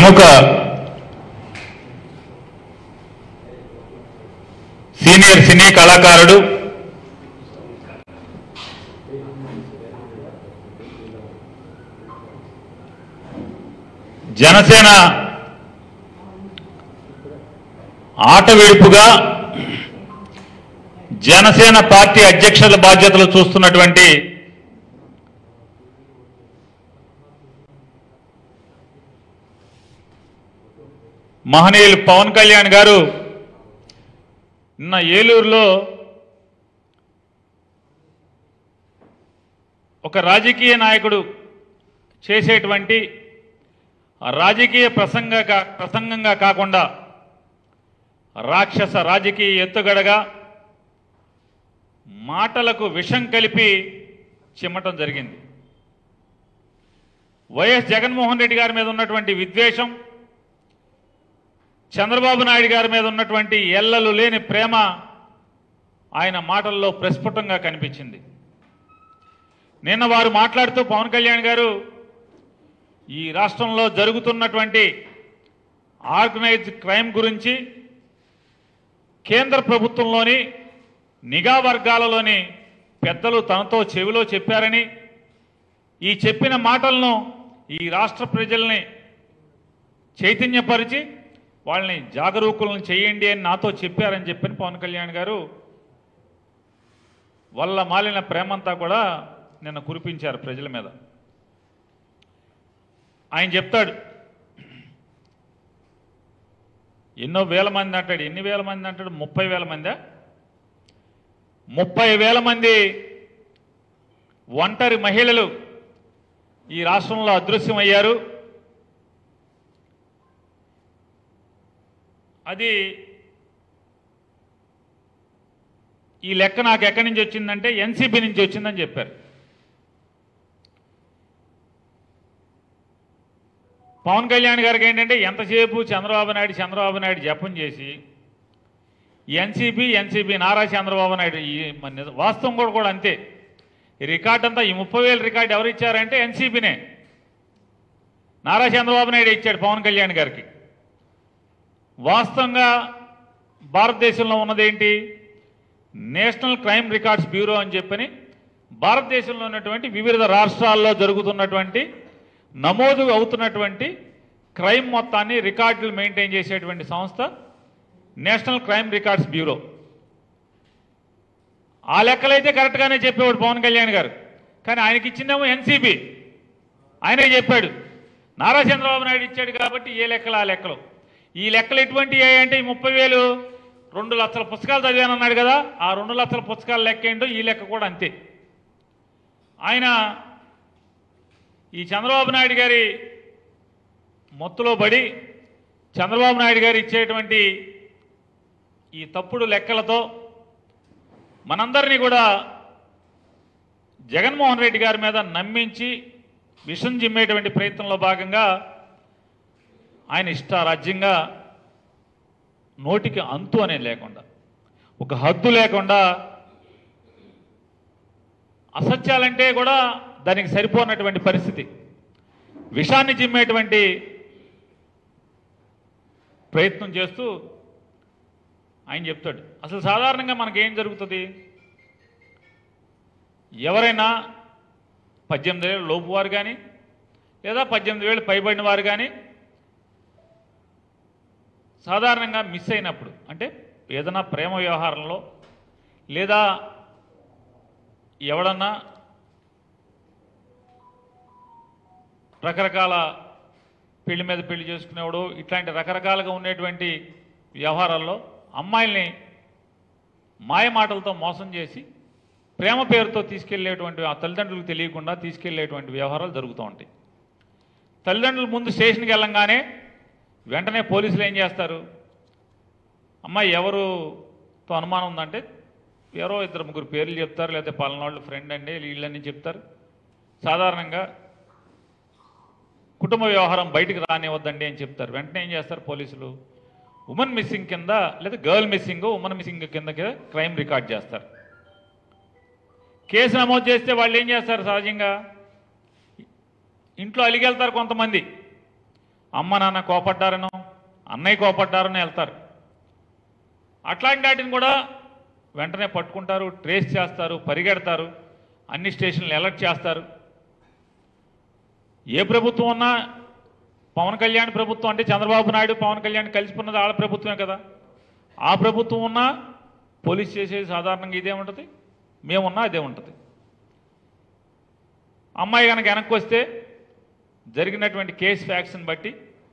ప్రముఖ సీనియర్ సినీ కళాకారుడు జనసేన ఆట విడుపుగా జనసేన పార్టీ అధ్యక్షుల బాధ్యతలు చూస్తున్నటువంటి మహనీయులు పవన్ కళ్యాణ్ గారు నిన్న ఏలూరులో ఒక రాజకీయ నాయకుడు చేసేటువంటి రాజకీయ ప్రసంగ ప్రసంగంగా కాకుండా రాక్షస రాజకీయ ఎత్తుగడగా మాటలకు విషం కలిపి చిమ్మటం జరిగింది వైఎస్ జగన్మోహన్ రెడ్డి గారి మీద ఉన్నటువంటి విద్వేషం చంద్రబాబు నాయుడు గారి మీద ఉన్నటువంటి ఎల్లలు లేని ప్రేమ ఆయన మాటల్లో ప్రస్ఫుటంగా కనిపించింది నిన్న వారు మాట్లాడుతూ పవన్ కళ్యాణ్ గారు ఈ రాష్ట్రంలో జరుగుతున్నటువంటి ఆర్గనైజ్డ్ క్రైమ్ గురించి కేంద్ర ప్రభుత్వంలోని నిఘా వర్గాలలోని పెద్దలు తనతో చెవిలో చెప్పారని ఈ చెప్పిన మాటలను ఈ రాష్ట్ర ప్రజల్ని చైతన్యపరిచి వాళ్ళని జాగరూకులను చేయండి అని నాతో చెప్పారని చెప్పని పవన్ కళ్యాణ్ గారు వల్ల మాలిన ప్రేమంతా కూడా నిన్న కురిపించారు ప్రజల మీద ఆయన చెప్తాడు ఎన్నో వేల మంది అంటాడు ఎన్ని వేల మంది అంటాడు ముప్పై వేల మందా ముప్పై వేల మంది ఒంటరి మహిళలు ఈ రాష్ట్రంలో అదృశ్యమయ్యారు అది ఈ లెక్క నాకు ఎక్కడి నుంచి వచ్చిందంటే ఎన్సీబీ నుంచి వచ్చిందని చెప్పారు పవన్ కళ్యాణ్ గారికి ఏంటంటే ఎంతసేపు చంద్రబాబు నాయుడు చంద్రబాబు నాయుడు జపం చేసి ఎన్సీబీ ఎన్సీబీ నారా చంద్రబాబు నాయుడు ఈ మన నిజ- వాస్తవం కూడా కూడా అంతే ఈ రికార్డ్ అంతా ఈ ముప్పై వేల రికార్డు ఎవరు ఇచ్చారంటే ఎన్సీబీనే నారా చంద్రబాబు నాయుడు ఇచ్చాడు పవన్ కళ్యాణ్ గారికి వాస్తవంగా భారతదేశంలో ఉన్నదేంటి నేషనల్ క్రైమ్ రికార్డ్స్ బ్యూరో అని చెప్పని భారతదేశంలో ఉన్నటువంటి వివిధ రాష్ట్రాల్లో జరుగుతున్నటువంటి నమోదు అవుతున్నటువంటి క్రైమ్ మొత్తాన్ని రికార్డులు మెయింటైన్ చేసేటువంటి సంస్థ నేషనల్ క్రైమ్ రికార్డ్స్ బ్యూరో ఆ లెక్కలైతే కరెక్ట్గానే చెప్పేవాడు పవన్ కళ్యాణ్ గారు కానీ ఆయనకి ఇచ్చిందేమో ఎన్సీబీ ఆయనే చెప్పాడు నారా చంద్రబాబు నాయుడు ఇచ్చాడు కాబట్టి ఏ లెక్కలు ఆ లెక్కలు ఈ లెక్కలు ఎటువంటి అంటే ఈ ముప్పై వేలు రెండు లక్షల పుస్తకాలు చదివానన్నాడు కదా ఆ రెండు లక్షల పుస్తకాల లెక్క ఏంటో ఈ లెక్క కూడా అంతే ఆయన ఈ చంద్రబాబు నాయుడు గారి మొత్తులో పడి చంద్రబాబు నాయుడు గారు ఇచ్చేటువంటి ఈ తప్పుడు లెక్కలతో మనందరినీ కూడా జగన్మోహన్ రెడ్డి గారి మీద నమ్మించి విషం జిమ్మేటువంటి ప్రయత్నంలో భాగంగా ఆయన ఇష్టారాజ్యంగా నోటికి అంతు అనేది లేకుండా ఒక హద్దు లేకుండా అసత్యాలంటే కూడా దానికి సరిపోనటువంటి పరిస్థితి విషాన్ని చిమ్మేటువంటి ప్రయత్నం చేస్తూ ఆయన చెప్తాడు అసలు సాధారణంగా మనకేం జరుగుతుంది ఎవరైనా పద్దెనిమిది వేలు లోపు వారు కానీ లేదా పద్దెనిమిది వేలు పైబడిన వారు కానీ సాధారణంగా మిస్ అయినప్పుడు అంటే ఏదైనా ప్రేమ వ్యవహారంలో లేదా ఎవడన్నా రకరకాల పెళ్లి మీద పెళ్లి చేసుకునేవాడు ఇట్లాంటి రకరకాలుగా ఉండేటువంటి వ్యవహారాల్లో అమ్మాయిల్ని మాయ మాటలతో మోసం చేసి ప్రేమ పేరుతో తీసుకెళ్లేటువంటి ఆ తల్లిదండ్రులకు తెలియకుండా తీసుకెళ్లేటువంటి వ్యవహారాలు జరుగుతూ ఉంటాయి తల్లిదండ్రులు ముందు స్టేషన్కి వెళ్ళంగానే వెంటనే పోలీసులు ఏం చేస్తారు అమ్మాయి ఎవరుతో అనుమానం ఉందంటే ఎవరో ఇద్దరు ముగ్గురు పేర్లు చెప్తారు లేకపోతే పలానాళ్ళు ఫ్రెండ్ అండి వీళ్ళని చెప్తారు సాధారణంగా కుటుంబ వ్యవహారం బయటికి రానివ్వద్దండి అని చెప్తారు వెంటనే ఏం చేస్తారు పోలీసులు ఉమెన్ మిస్సింగ్ కింద లేదా గర్ల్ మిస్సింగ్ ఉమెన్ మిస్సింగ్ కింద క్రైమ్ రికార్డ్ చేస్తారు కేసు నమోదు చేస్తే వాళ్ళు ఏం చేస్తారు సహజంగా ఇంట్లో అలిగెళ్తారు కొంతమంది అమ్మ నాన్న కోపడ్డారనో అన్నయ్య కోపడ్డారనో వెళ్తారు అట్లాంటి వాటిని కూడా వెంటనే పట్టుకుంటారు ట్రేస్ చేస్తారు పరిగెడతారు అన్ని స్టేషన్లు అలర్ట్ చేస్తారు ఏ ప్రభుత్వం ఉన్నా పవన్ కళ్యాణ్ ప్రభుత్వం అంటే చంద్రబాబు నాయుడు పవన్ కళ్యాణ్ కలిసిపోన్నది వాళ్ళ ప్రభుత్వమే కదా ఆ ప్రభుత్వం ఉన్నా పోలీస్ చేసేది సాధారణంగా ఇదే ఉంటుంది మేమున్నా అదే ఉంటుంది అమ్మాయి కనుక వెనక్కి వస్తే జరిగినటువంటి కేసు ఫ్యాక్స్ని బట్టి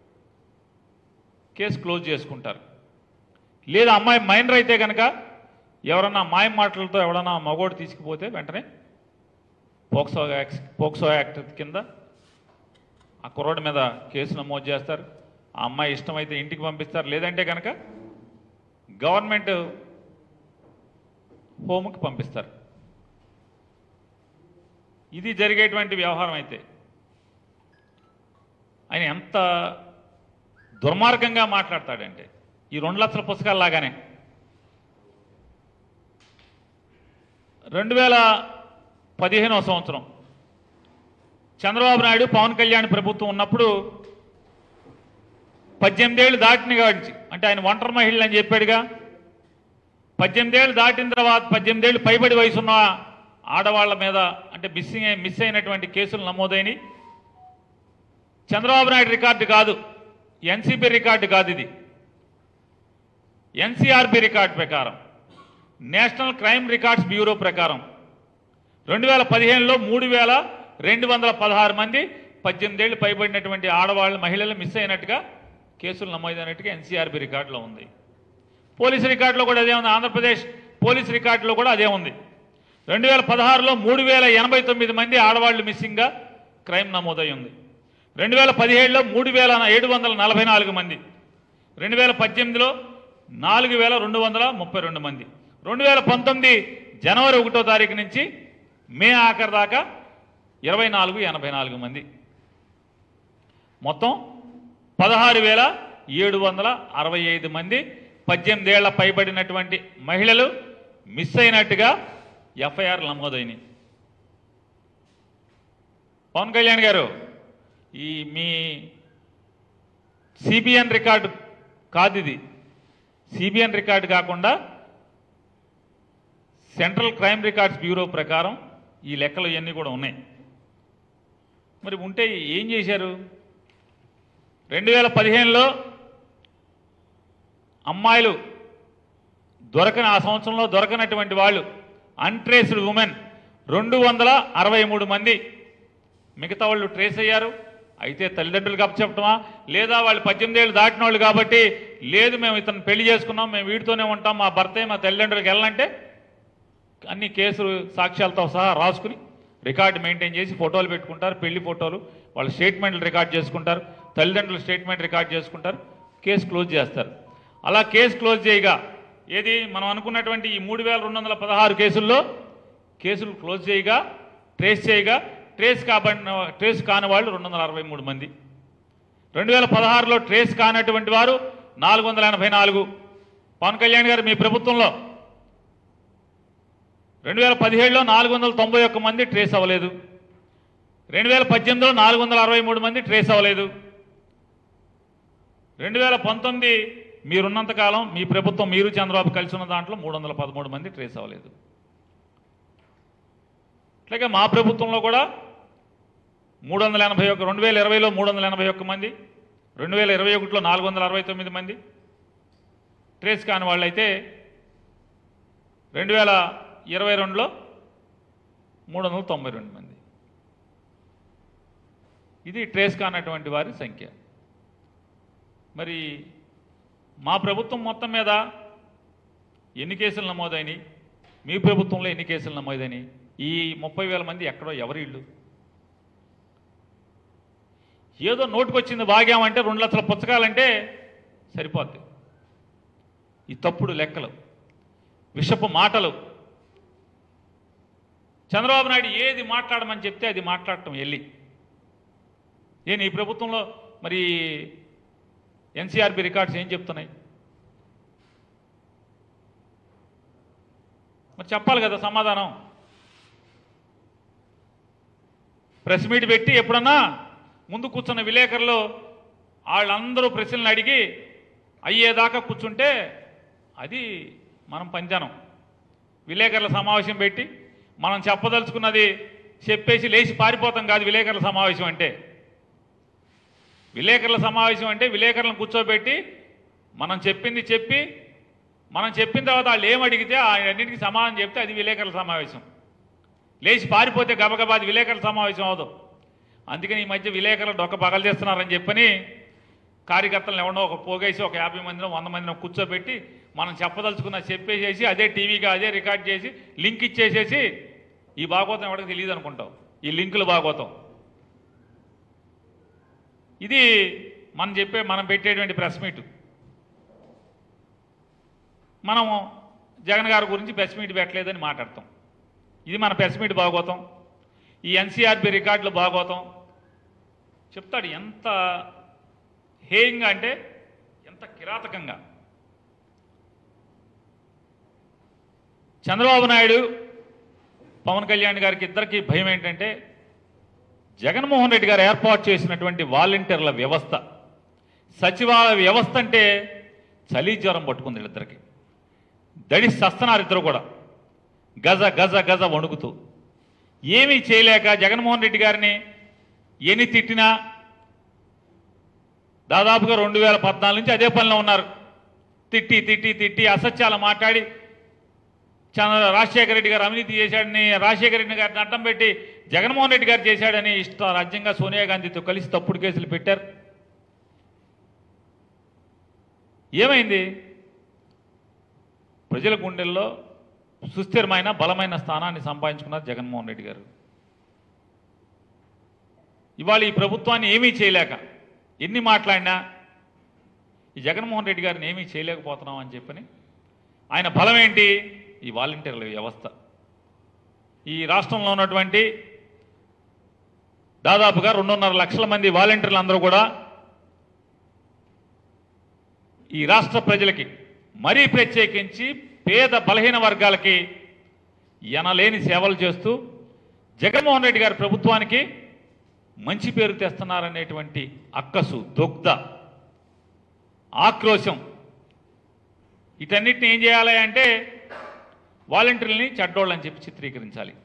కేసు క్లోజ్ చేసుకుంటారు లేదా అమ్మాయి మైనర్ అయితే కనుక ఎవరన్నా మాయం మాటలతో ఎవడన్నా మగోడు తీసుకుపోతే వెంటనే పోక్సో యాక్ట్ పోక్సో యాక్ట్ కింద ఆ కుర్రోడి మీద కేసు నమోదు చేస్తారు ఆ అమ్మాయి ఇష్టమైతే ఇంటికి పంపిస్తారు లేదంటే కనుక గవర్నమెంట్ హోమ్కి పంపిస్తారు ఇది జరిగేటువంటి వ్యవహారం అయితే ఆయన ఎంత దుర్మార్గంగా మాట్లాడతాడంటే ఈ రెండు లక్షల పుస్తకాలు లాగానే రెండు వేల పదిహేనవ సంవత్సరం చంద్రబాబు నాయుడు పవన్ కళ్యాణ్ ప్రభుత్వం ఉన్నప్పుడు పద్దెనిమిదేళ్ళు దాటిన కాడిచి అంటే ఆయన ఒంటరి మహిళలు అని చెప్పాడుగా పద్దెనిమిదేళ్ళు దాటిన తర్వాత పద్దెనిమిదేళ్ళు పైబడి వయసున్న ఆడవాళ్ల మీద అంటే మిస్సింగ్ అయి- మిస్ అయినటువంటి కేసులు నమోదైనవి చంద్రబాబు నాయుడు రికార్డు కాదు ఎన్సీపీ రికార్డు కాదు ఇది ఎన్సీఆర్బి రికార్డు ప్రకారం నేషనల్ క్రైమ్ రికార్డ్స్ బ్యూరో ప్రకారం రెండు వేల పదిహేనులో మూడు వేల రెండు వందల పదహారు మంది పద్దెనిమిదేళ్ళు పైబడినటువంటి ఆడవాళ్ళు మహిళలు మిస్ అయినట్టుగా కేసులు నమోదైనట్టుగా ఎన్సీఆర్బి రికార్డులో ఉంది పోలీసు రికార్డులో కూడా అదే ఉంది ఆంధ్రప్రదేశ్ పోలీసు రికార్డులో కూడా అదే ఉంది రెండు వేల పదహారులో మూడు వేల ఎనభై తొమ్మిది మంది ఆడవాళ్లు మిస్సింగ్గా క్రైమ్ నమోదై ఉంది రెండు వేల పదిహేడులో మూడు వేల ఏడు వందల నలభై నాలుగు మంది రెండు వేల పద్దెనిమిదిలో నాలుగు వేల రెండు వందల ముప్పై రెండు మంది రెండు వేల పంతొమ్మిది జనవరి ఒకటో తారీఖు నుంచి మే ఆఖరి దాకా ఇరవై నాలుగు ఎనభై నాలుగు మంది మొత్తం పదహారు వేల ఏడు వందల అరవై ఐదు మంది పద్దెనిమిదేళ్ల పైబడినటువంటి మహిళలు మిస్ అయినట్టుగా ఎఫ్ఐఆర్ నమోదైనవి పవన్ కళ్యాణ్ గారు ఈ మీ సిబిఎన్ రికార్డు కాదు ఇది సిబిఎన్ రికార్డు కాకుండా సెంట్రల్ క్రైమ్ రికార్డ్స్ బ్యూరో ప్రకారం ఈ లెక్కలు ఇవన్నీ కూడా ఉన్నాయి మరి ఉంటే ఏం చేశారు రెండు వేల పదిహేనులో అమ్మాయిలు దొరకని ఆ సంవత్సరంలో దొరకనటువంటి వాళ్ళు అన్ట్రేస్డ్ ఉమెన్ రెండు వందల అరవై మూడు మంది మిగతా వాళ్ళు ట్రేస్ అయ్యారు అయితే తల్లిదండ్రులకు అప్పచెప్పటమా లేదా వాళ్ళు పద్దెనిమిది ఏళ్ళు దాటిన వాళ్ళు కాబట్టి లేదు మేము ఇతను పెళ్లి చేసుకున్నాం మేము వీడితోనే ఉంటాం మా భర్తే మా తల్లిదండ్రులకు వెళ్ళాలంటే అన్ని కేసులు సాక్ష్యాలతో సహా రాసుకుని రికార్డు మెయింటైన్ చేసి ఫోటోలు పెట్టుకుంటారు పెళ్లి ఫోటోలు వాళ్ళ స్టేట్మెంట్లు రికార్డ్ చేసుకుంటారు తల్లిదండ్రుల స్టేట్మెంట్ రికార్డ్ చేసుకుంటారు కేసు క్లోజ్ చేస్తారు అలా కేసు క్లోజ్ చేయగా ఏది మనం అనుకున్నటువంటి ఈ మూడు వేల రెండు వందల పదహారు కేసుల్లో కేసులు క్లోజ్ చేయగా ట్రేస్ చేయగా ట్రేస్ కాబడిన ట్రేస్ కాని వాళ్ళు రెండు వందల అరవై మూడు మంది రెండు వేల పదహారులో ట్రేస్ కానటువంటి వారు నాలుగు వందల ఎనభై నాలుగు పవన్ కళ్యాణ్ గారు మీ ప్రభుత్వంలో రెండు వేల పదిహేడులో నాలుగు వందల తొంభై ఒక్క మంది ట్రేస్ అవ్వలేదు రెండు వేల పద్దెనిమిదిలో నాలుగు వందల అరవై మూడు మంది ట్రేస్ అవ్వలేదు రెండు వేల పంతొమ్మిది మీరున్నంతకాలం మీ ప్రభుత్వం మీరు చంద్రబాబు కలిసి ఉన్న దాంట్లో మూడు వందల పదమూడు మంది ట్రేస్ అవ్వలేదు అట్లాగే మా ప్రభుత్వంలో కూడా మూడు వందల ఎనభై ఒక్క రెండు వేల ఇరవైలో మూడు వందల ఎనభై ఒక్క మంది రెండు వేల ఇరవై ఒకటిలో నాలుగు వందల అరవై తొమ్మిది మంది ట్రేస్ కాని వాళ్ళైతే రెండు వేల ఇరవై రెండులో మూడు వందల తొంభై రెండు మంది ఇది ట్రేస్ కానటువంటి వారి సంఖ్య మరి మా ప్రభుత్వం మొత్తం మీద ఎన్ని కేసులు నమోదైనవి మీ ప్రభుత్వంలో ఎన్ని కేసులు నమోదైనవి ఈ ముప్పై వేల మంది ఎక్కడో ఎవరి ఇళ్ళు ఏదో నోటుకొచ్చింది బాగామంటే రెండు లక్షల పుస్తకాలంటే సరిపోద్ది ఈ తప్పుడు లెక్కలు విషపు మాటలు చంద్రబాబు నాయుడు ఏది మాట్లాడమని చెప్తే అది మాట్లాడటం వెళ్ళి నేను ఈ ప్రభుత్వంలో మరి ఎన్సీఆర్బి రికార్డ్స్ ఏం చెప్తున్నాయి మరి చెప్పాలి కదా సమాధానం ప్రెస్ మీట్ పెట్టి ఎప్పుడన్నా ముందు కూర్చున్న విలేకరులు వాళ్ళందరూ ప్రశ్నలు అడిగి అయ్యేదాకా కూర్చుంటే అది మనం పంజనం విలేకరుల సమావేశం పెట్టి మనం చెప్పదలుచుకున్నది చెప్పేసి లేచి పారిపోతాం కాదు విలేకరుల సమావేశం అంటే విలేకరుల సమావేశం అంటే విలేకరులను కూర్చోబెట్టి మనం చెప్పింది చెప్పి మనం చెప్పిన తర్వాత వాళ్ళు ఏం అడిగితే అన్నింటికి సమాధానం చెప్తే అది విలేకరుల సమావేశం లేచి పారిపోతే గబగబా అది విలేకరుల సమావేశం అవదు అందుకని ఈ మధ్య విలేకరులు డొక్క పగలు చేస్తున్నారని చెప్పని కార్యకర్తలను ఎవడో ఒక పోగేసి ఒక యాభై మందినో వంద మందినో కూర్చోబెట్టి మనం చెప్పదలుచుకున్న చెప్పేసేసి అదే టీవీగా అదే రికార్డ్ చేసి లింక్ ఇచ్చేసేసి ఈ భాగవతం ఎవరికి తెలియదు అనుకుంటాం ఈ లింకులు భాగవతం ఇది మనం చెప్పే మనం పెట్టేటువంటి ప్రెస్ మీట్ మనము జగన్ గారి గురించి ప్రెస్ మీట్ పెట్టలేదని మాట్లాడతాం ఇది మన ప్రెస్ మీట్ భాగవతం ఈ ఎన్సీఆర్బి రికార్డులు భాగవతం చెప్తాడు ఎంత హేయంగా అంటే ఎంత కిరాతకంగా చంద్రబాబు నాయుడు పవన్ కళ్యాణ్ గారికి ఇద్దరికి భయం ఏంటంటే జగన్మోహన్ రెడ్డి గారు ఏర్పాటు చేసినటువంటి వాలంటీర్ల వ్యవస్థ సచివాలయ వ్యవస్థ అంటే చలి జ్వరం పట్టుకుంది వీళ్ళిద్దరికి దడి సస్తనారు ఇద్దరు కూడా గజ గజ గజ వణుకుతూ ఏమీ చేయలేక జగన్మోహన్ రెడ్డి గారిని ఎన్ని తిట్టినా దాదాపుగా రెండు వేల పద్నాలుగు నుంచి అదే పనిలో ఉన్నారు తిట్టి తిట్టి తిట్టి అసత్యాలు మాట్లాడి చంద్ర రాజశేఖర రెడ్డి గారు అవినీతి చేశాడని రాజశేఖర రెడ్డి గారిని అడ్డం పెట్టి జగన్మోహన్ రెడ్డి గారు చేశాడని ఇష్ట రాజ్యంగా సోనియా గాంధీతో కలిసి తప్పుడు కేసులు పెట్టారు ఏమైంది ప్రజల గుండెల్లో సుస్థిరమైన బలమైన స్థానాన్ని సంపాదించుకున్నారు జగన్మోహన్ రెడ్డి గారు ఇవాళ ఈ ప్రభుత్వాన్ని ఏమీ చేయలేక ఎన్ని మాట్లాడినా ఈ జగన్మోహన్ రెడ్డి గారిని ఏమీ చేయలేకపోతున్నాం అని చెప్పని ఆయన బలం ఏంటి ఈ వాలంటీర్ల వ్యవస్థ ఈ రాష్ట్రంలో ఉన్నటువంటి దాదాపుగా రెండున్నర లక్షల మంది వాలంటీర్లు అందరూ కూడా ఈ రాష్ట్ర ప్రజలకి మరీ ప్రత్యేకించి పేద బలహీన వర్గాలకి ఎనలేని సేవలు చేస్తూ జగన్మోహన్ రెడ్డి గారి ప్రభుత్వానికి మంచి పేరు తెస్తున్నారనేటువంటి అక్కసు దొగ్ధ ఆక్రోశం వీటన్నిటిని ఏం చేయాలి అంటే వాలంటీర్లని చెడ్డోళ్ళని చెప్పి చిత్రీకరించాలి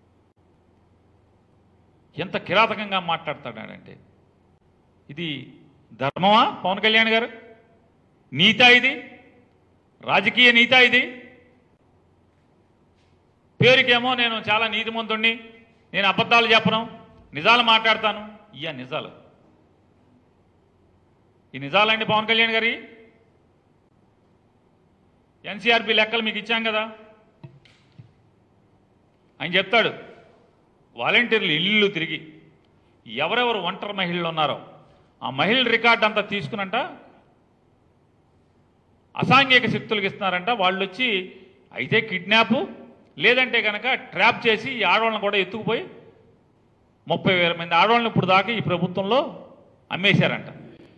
ఎంత కిరాతకంగా మాట్లాడతాడంటే ఇది ధర్మమా పవన్ కళ్యాణ్ గారు నీతా ఇది రాజకీయ నీతా ఇది పేరుకేమో నేను చాలా నీతిమంతుణ్ణి నేను అబద్ధాలు చెప్పను నిజాలు మాట్లాడతాను ఇయ్య నిజాలు ఈ నిజాలండి పవన్ కళ్యాణ్ గారి ఎన్సీఆర్పి లెక్కలు మీకు ఇచ్చాం కదా ఆయన చెప్తాడు వాలంటీర్లు ఇల్లు తిరిగి ఎవరెవరు ఒంటరి మహిళలు ఉన్నారో ఆ మహిళల రికార్డు అంతా తీసుకునంట అసాంఘిక శక్తులకు ఇస్తున్నారంట వాళ్ళు వచ్చి అయితే కిడ్నాప్ లేదంటే కనుక ట్రాప్ చేసి ఈ ఆడవాళ్ళని కూడా ఎత్తుకుపోయి ముప్పై వేల మంది ఆడవాళ్ళని ఇప్పుడు దాకా ఈ ప్రభుత్వంలో అమ్మేశారంట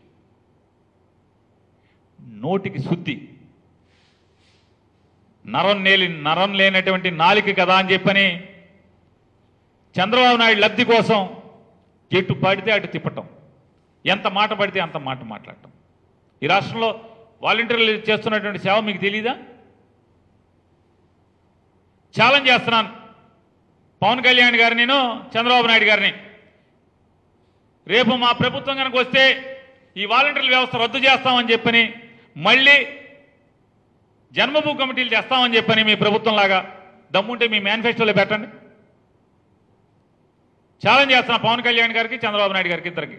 నోటికి శుద్ధి నరం నేలి నరం లేనటువంటి నాలిక కదా అని చెప్పని చంద్రబాబు నాయుడు లబ్ధి కోసం ఎటు పడితే అటు తిప్పటం ఎంత మాట పడితే అంత మాట మాట్లాడటం ఈ రాష్ట్రంలో వాలంటీర్లు చేస్తున్నటువంటి సేవ మీకు తెలీదా ఛాలెంజ్ చేస్తున్నాను పవన్ కళ్యాణ్ గారు నేను చంద్రబాబు నాయుడు గారిని రేపు మా ప్రభుత్వం కనుక వస్తే ఈ వాలంటీర్ల వ్యవస్థ రద్దు చేస్తామని చెప్పని మళ్ళీ జన్మభూ కమిటీలు చేస్తామని చెప్పని మీ ప్రభుత్వం లాగా దమ్ముంటే మీ మేనిఫెస్టోలో పెట్టండి ఛాలెంజ్ చేస్తున్నా పవన్ కళ్యాణ్ గారికి చంద్రబాబు నాయుడు గారికి ఇద్దరికి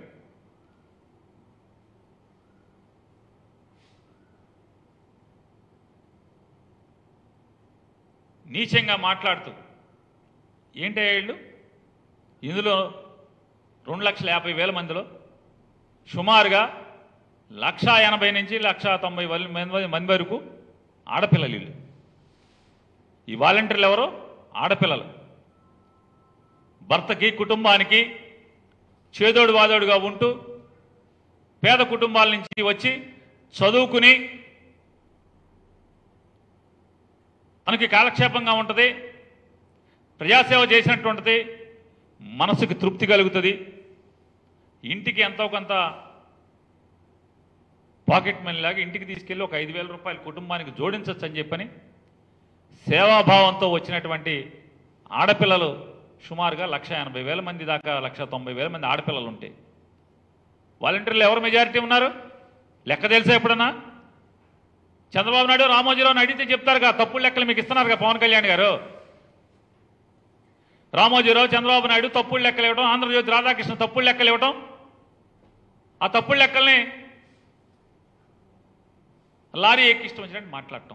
నీచంగా మాట్లాడుతూ ఏంటి వీళ్ళు ఇందులో రెండు లక్షల యాభై వేల మందిలో సుమారుగా లక్ష ఎనభై నుంచి లక్ష తొంభై వల్- మంది మంది వరకు ఆడపిల్లలు వీళ్ళు ఈ వాలంటీర్లు ఎవరు ఆడపిల్లలు భర్తకి కుటుంబానికి చేదోడు వాదోడుగా ఉంటూ పేద కుటుంబాల నుంచి వచ్చి చదువుకుని మనకి కాలక్షేపంగా ఉంటుంది ప్రజాసేవ చేసినట్టు ఉంటుంది మనసుకి తృప్తి కలుగుతుంది ఇంటికి ఎంతో కొంత పాకెట్ మనీ లాగా ఇంటికి తీసుకెళ్ళి ఒక ఐదు వేల రూపాయలు కుటుంబానికి జోడించవచ్చు అని చెప్పని సేవాభావంతో వచ్చినటువంటి ఆడపిల్లలు సుమారుగా లక్ష ఎనభై వేల మంది దాకా లక్ష తొంభై వేల మంది ఆడపిల్లలు ఉంటాయి వాలంటీర్లు ఎవరు మెజారిటీ ఉన్నారు లెక్క తెలుసా ఎప్పుడన్నా చంద్రబాబు నాయుడు రామోజీరావుని అడిగితే చెప్తారుగా తప్పుడు లెక్కలు మీకు ఇస్తున్నారుగా పవన్ కళ్యాణ్ గారు రామోజీరావు చంద్రబాబు నాయుడు తప్పుడు లెక్కలు ఇవ్వడం ఆంధ్రజ్యోతి రాధాకృష్ణ తప్పుడు లెక్కలు ఇవ్వడం ఆ తప్పుడు లెక్కల్ని లారీ ఎక్కి ఇష్టం వచ్చినట్టు మాట్లాడటం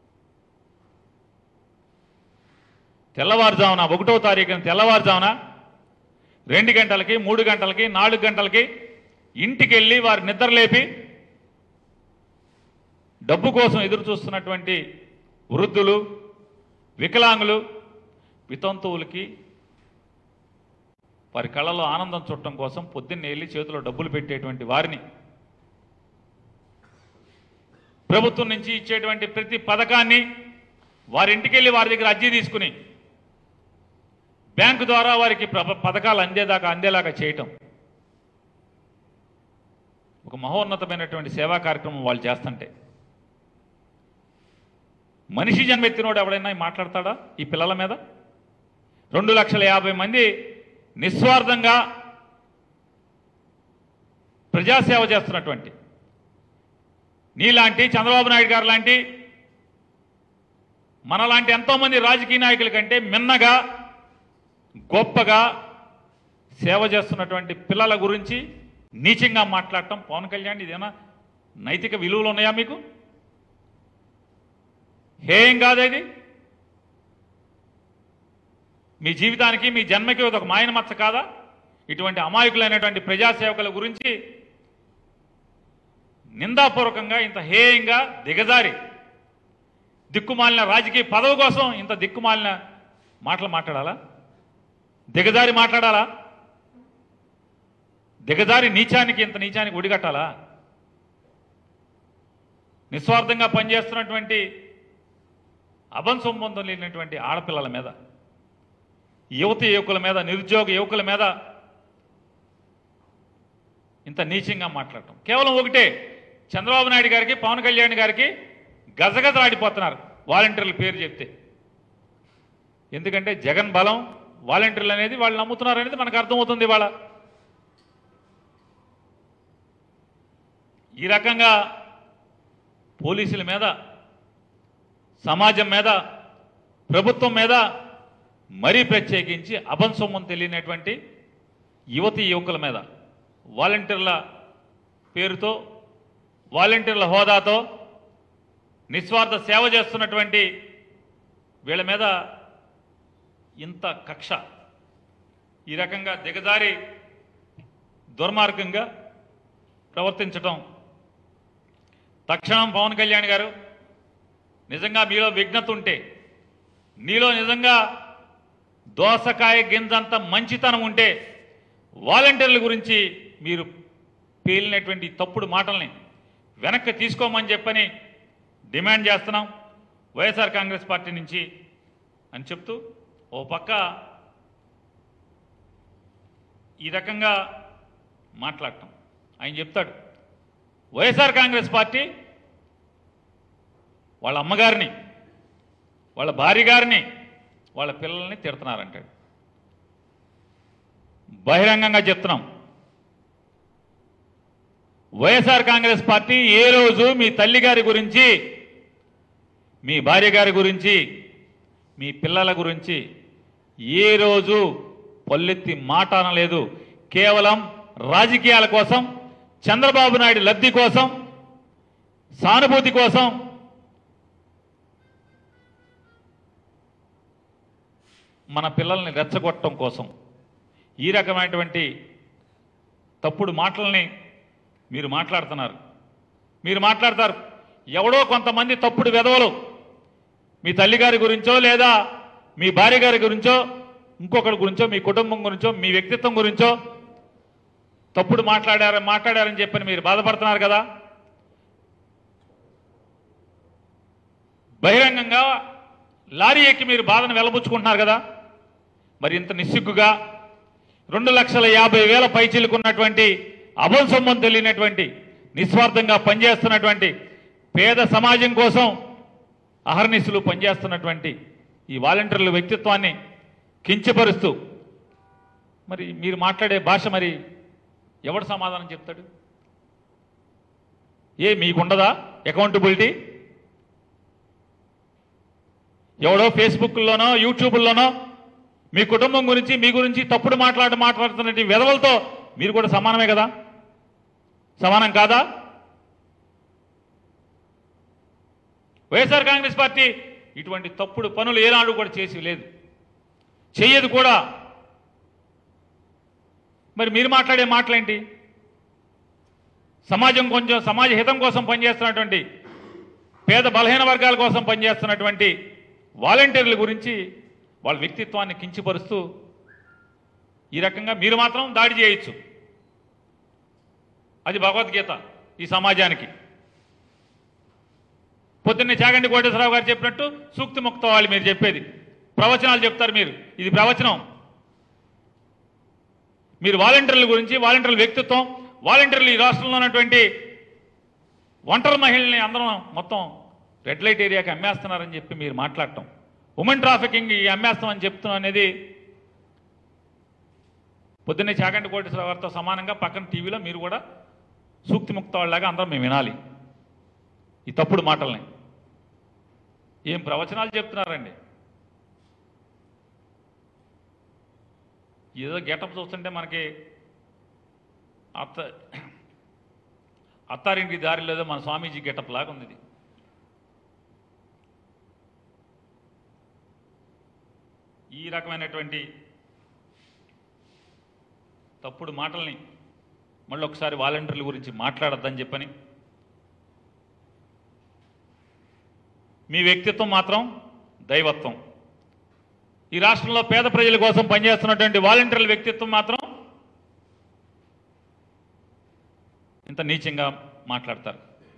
తెల్లవారుజామున ఒకటో తారీఖున తెల్లవారుజామున రెండు గంటలకి మూడు గంటలకి నాలుగు గంటలకి ఇంటికి వెళ్ళి వారి నిద్రలేపి డబ్బు కోసం ఎదురు చూస్తున్నటువంటి వృద్ధులు వికలాంగులు వితంతువులకి వారి కళ్ళలో ఆనందం చుట్టం కోసం పొద్దున్నే వెళ్ళి చేతిలో డబ్బులు పెట్టేటువంటి వారిని ప్రభుత్వం నుంచి ఇచ్చేటువంటి ప్రతి పథకాన్ని వారి ఇంటికి వెళ్ళి వారి దగ్గర అర్జీ తీసుకుని బ్యాంకు ద్వారా వారికి ప్ర- పథకాలు అందేదాకా అందేలాగా చేయటం ఒక మహోన్నతమైనటువంటి సేవా కార్యక్రమం వాళ్ళు చేస్తుంటే మనిషి జన్మెత్తినోడు ఎవడైనా మాట్లాడతాడా ఈ పిల్లల మీద రెండు లక్షల యాభై మంది నిస్వార్థంగా ప్రజాసేవ చేస్తున్నటువంటి నీలాంటి చంద్రబాబు నాయుడు గారు లాంటి మనలాంటి ఎంతోమంది రాజకీయ నాయకుల కంటే మిన్నగా గొప్పగా సేవ చేస్తున్నటువంటి పిల్లల గురించి నీచంగా మాట్లాడటం పవన్ కళ్యాణ్ ఇదేనా నైతిక విలువలు ఉన్నాయా మీకు హేయం కాదు ఇది మీ జీవితానికి మీ జన్మకి ఇది ఒక మాయన మచ్చ కాదా ఇటువంటి అమాయకులైనటువంటి ప్రజాసేవకుల గురించి నిందాపూర్వకంగా ఇంత హేయంగా దిగజారి దిక్కుమాలిన రాజకీయ పదవి కోసం ఇంత దిక్కుమాలిన మాటలు మాట్లాడాలా దిగజారి మాట్లాడాలా దిగజారి నీచానికి ఇంత నీచానికి ఒడిగట్టాలా నిస్వార్థంగా పనిచేస్తున్నటువంటి అభం సంబంధం లేనటువంటి ఆడపిల్లల మీద యువతి యువకుల మీద నిరుద్యోగ యువకుల మీద ఇంత నీచంగా మాట్లాడటం కేవలం ఒకటే చంద్రబాబు నాయుడు గారికి పవన్ కళ్యాణ్ గారికి గజగజలాడిపోతున్నారు వాలంటీర్ల పేరు చెప్తే ఎందుకంటే జగన్ బలం వాలంటీర్లు అనేది వాళ్ళు నమ్ముతున్నారు అనేది మనకు అర్థమవుతుంది ఇవాళ ఈ రకంగా పోలీసుల మీద సమాజం మీద ప్రభుత్వం మీద మరీ ప్రత్యేకించి అభంసొమ్మం తెలియనటువంటి యువతి యువకుల మీద వాలంటీర్ల పేరుతో వాలంటీర్ల హోదాతో నిస్వార్థ సేవ చేస్తున్నటువంటి వీళ్ళ మీద ఇంత కక్ష ఈ రకంగా దిగజారి దుర్మార్గంగా ప్రవర్తించటం తక్షణం పవన్ కళ్యాణ్ గారు నిజంగా మీలో విఘ్నత ఉంటే నీలో నిజంగా దోసకాయ గింజంత మంచితనం ఉంటే వాలంటీర్ల గురించి మీరు పేలినటువంటి తప్పుడు మాటల్ని వెనక్కి తీసుకోమని చెప్పని డిమాండ్ చేస్తున్నాం వైఎస్ఆర్ కాంగ్రెస్ పార్టీ నుంచి అని చెప్తూ ఓ పక్క ఈ రకంగా మాట్లాడటం ఆయన చెప్తాడు వైఎస్ఆర్ కాంగ్రెస్ పార్టీ వాళ్ళ అమ్మగారిని వాళ్ళ భార్య గారిని వాళ్ళ పిల్లల్ని తిడుతున్నారంటాడు బహిరంగంగా చెప్తున్నాం వైఎస్ఆర్ కాంగ్రెస్ పార్టీ ఏ రోజు మీ తల్లి గారి గురించి మీ భార్య గారి గురించి మీ పిల్లల గురించి ఏ రోజు పల్లెత్తి మాట అనలేదు కేవలం రాజకీయాల కోసం చంద్రబాబు నాయుడు లబ్ధి కోసం సానుభూతి కోసం మన పిల్లల్ని రెచ్చగొట్టడం కోసం ఈ రకమైనటువంటి తప్పుడు మాటల్ని మీరు మాట్లాడుతున్నారు మీరు మాట్లాడతారు ఎవడో కొంతమంది తప్పుడు వెధవలు మీ తల్లిగారి గురించో లేదా మీ భార్య గారి గురించో ఇంకొకరి గురించో మీ కుటుంబం గురించో మీ వ్యక్తిత్వం గురించో తప్పుడు మాట్లాడారు మాట్లాడారని చెప్పని మీరు బాధపడుతున్నారు కదా బహిరంగంగా లారీ ఎక్కి మీరు బాధను వెలబుచ్చుకుంటున్నారు కదా మరి ఇంత నిస్సిగ్గుగా రెండు లక్షల యాభై వేల పైచీలకున్నటువంటి అభం సొమ్మం తెలియనటువంటి నిస్వార్థంగా పనిచేస్తున్నటువంటి పేద సమాజం కోసం అహర్నిశలు పనిచేస్తున్నటువంటి ఈ వాలంటీర్ల వ్యక్తిత్వాన్ని కించపరుస్తూ మరి మీరు మాట్లాడే భాష మరి ఎవడు సమాధానం చెప్తాడు ఏ మీకుండదా అకౌంటబిలిటీ ఎవడో ఫేస్బుక్లోనో యూట్యూబ్లోనో మీ కుటుంబం గురించి మీ గురించి తప్పుడు మాట్లాడి మాట్లాడుతున్న వెధవలతో మీరు కూడా సమానమే కదా సమానం కాదా వైఎస్ఆర్ కాంగ్రెస్ పార్టీ ఇటువంటి తప్పుడు పనులు ఏనాడు కూడా చేసి లేదు చెయ్యదు కూడా మరి మీరు మాట్లాడే మాటలేంటి సమాజం కొంచెం సమాజ హితం కోసం పనిచేస్తున్నటువంటి పేద బలహీన వర్గాల కోసం పనిచేస్తున్నటువంటి వాలంటీర్ల గురించి వాళ్ళ వ్యక్తిత్వాన్ని కించిపరుస్తూ ఈ రకంగా మీరు మాత్రం దాడి చేయొచ్చు అది భగవద్గీత ఈ సమాజానికి పొద్దున్నే చాగండి కోటేశ్వరరావు గారు చెప్పినట్టు సూక్తి ముక్త వాళ్ళు మీరు చెప్పేది ప్రవచనాలు చెప్తారు మీరు ఇది ప్రవచనం మీరు వాలంటీర్ల గురించి వాలంటీర్ల వ్యక్తిత్వం వాలంటీర్లు ఈ రాష్ట్రంలో ఉన్నటువంటి ఒంటరి మహిళల్ని అందరం మొత్తం రెడ్ లైట్ ఏరియాకి అమ్మేస్తున్నారని చెప్పి మీరు మాట్లాడటం ఉమెన్ ట్రాఫికింగ్ ఈ అమ్మేస్తామని చెప్తున్నాం అనేది పొద్దున్నే చాగంటి కోటేశ్వరరావు గారితో సమానంగా పక్కన టీవీలో మీరు కూడా సూక్తి ముక్త వాళ్ళలాగా అందరం మేము వినాలి ఈ తప్పుడు మాటల్ని ఏం ప్రవచనాలు చెప్తున్నారండి ఏదో గెటప్ చూస్తుంటే మనకి అత్త అత్తారింటి దారి లేదో మన స్వామీజీ గెటప్ లాగా ఉంది ఇది ఈ రకమైనటువంటి తప్పుడు మాటల్ని మళ్ళీ ఒకసారి వాలంటీర్ల గురించి మాట్లాడొద్దని చెప్పని మీ వ్యక్తిత్వం మాత్రం దైవత్వం ఈ రాష్ట్రంలో పేద ప్రజల కోసం పనిచేస్తున్నటువంటి వాలంటీర్ల వ్యక్తిత్వం మాత్రం ఇంత నీచంగా మాట్లాడతారు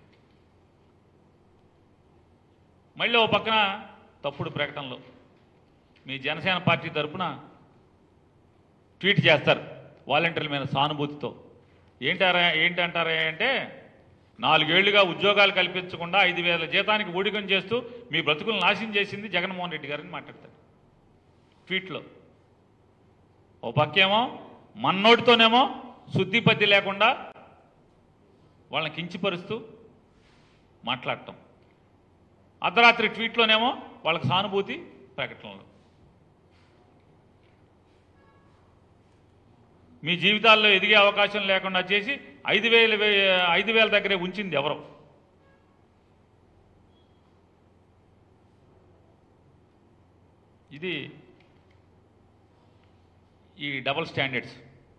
మళ్ళీ ఓ పక్కన తప్పుడు ప్రకటనలు మీ జనసేన పార్టీ తరపున ట్వీట్ చేస్తారు వాలంటీర్ల మీద సానుభూతితో ఏంటారా ఏంటంటారా అంటే నాలుగేళ్లుగా ఉద్యోగాలు కల్పించకుండా ఐదు వేల జీతానికి ఊడికం చేస్తూ మీ బ్రతుకులు నాశనం చేసింది జగన్మోహన్ రెడ్డి గారని మాట్లాడతారు ట్వీట్లో ఓ పక్కేమో మన్నోటితోనేమో శుద్ధి పద్ధి లేకుండా వాళ్ళని కించిపరుస్తూ మాట్లాడటం అర్ధరాత్రి ట్వీట్లోనేమో వాళ్ళకి సానుభూతి ప్రకటనలు మీ జీవితాల్లో ఎదిగే అవకాశం లేకుండా చేసి ఐదు వేల ఐదు వేల దగ్గరే ఉంచింది ఎవరు ఇది ఈ డబల్ స్టాండర్డ్స్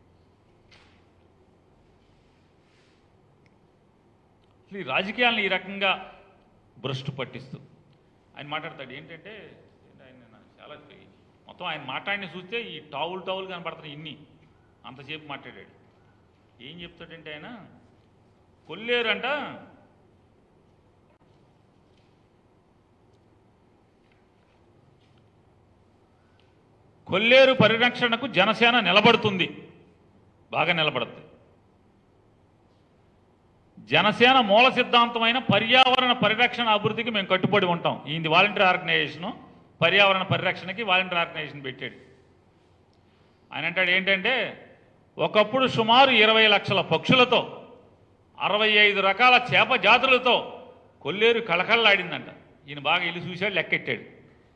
అసలు ఈ రాజకీయాలను ఈ రకంగా భ్రష్టు పట్టిస్తూ ఆయన మాట్లాడతాడు ఏంటంటే ఏంటి ఆయన నా- చాలా మొత్తం ఆయన మాట్లాడిన చూస్తే ఈ టావుల్ టావుల్ కనపడుతున్నాయి ఇన్ని అంతసేపు మాట్లాడాడు ఏం చెప్తాడంటే ఆయన కొల్లేరంట కొల్లేరు పరిరక్షణకు జనసేన నిలబడుతుంది బాగా నిలబడుతుంది జనసేన మూల సిద్ధాంతమైన పర్యావరణ పరిరక్షణ అభివృద్ధికి మేము కట్టుబడి ఉంటాం ఈ వాలంటీర్ ఆర్గనైజేషను పర్యావరణ పరిరక్షణకి వాలంటీర్ ఆర్గనైజేషన్ పెట్టాడు ఆయన అంటాడు ఏంటంటే ఒకప్పుడు సుమారు ఇరవై లక్షల పక్షులతో అరవై ఐదు రకాల చేప జాతులతో కొల్లేరు కళకళలాడిందంట ఈయన బాగా ఇల్లు చూశాడు లెక్కెట్టాడు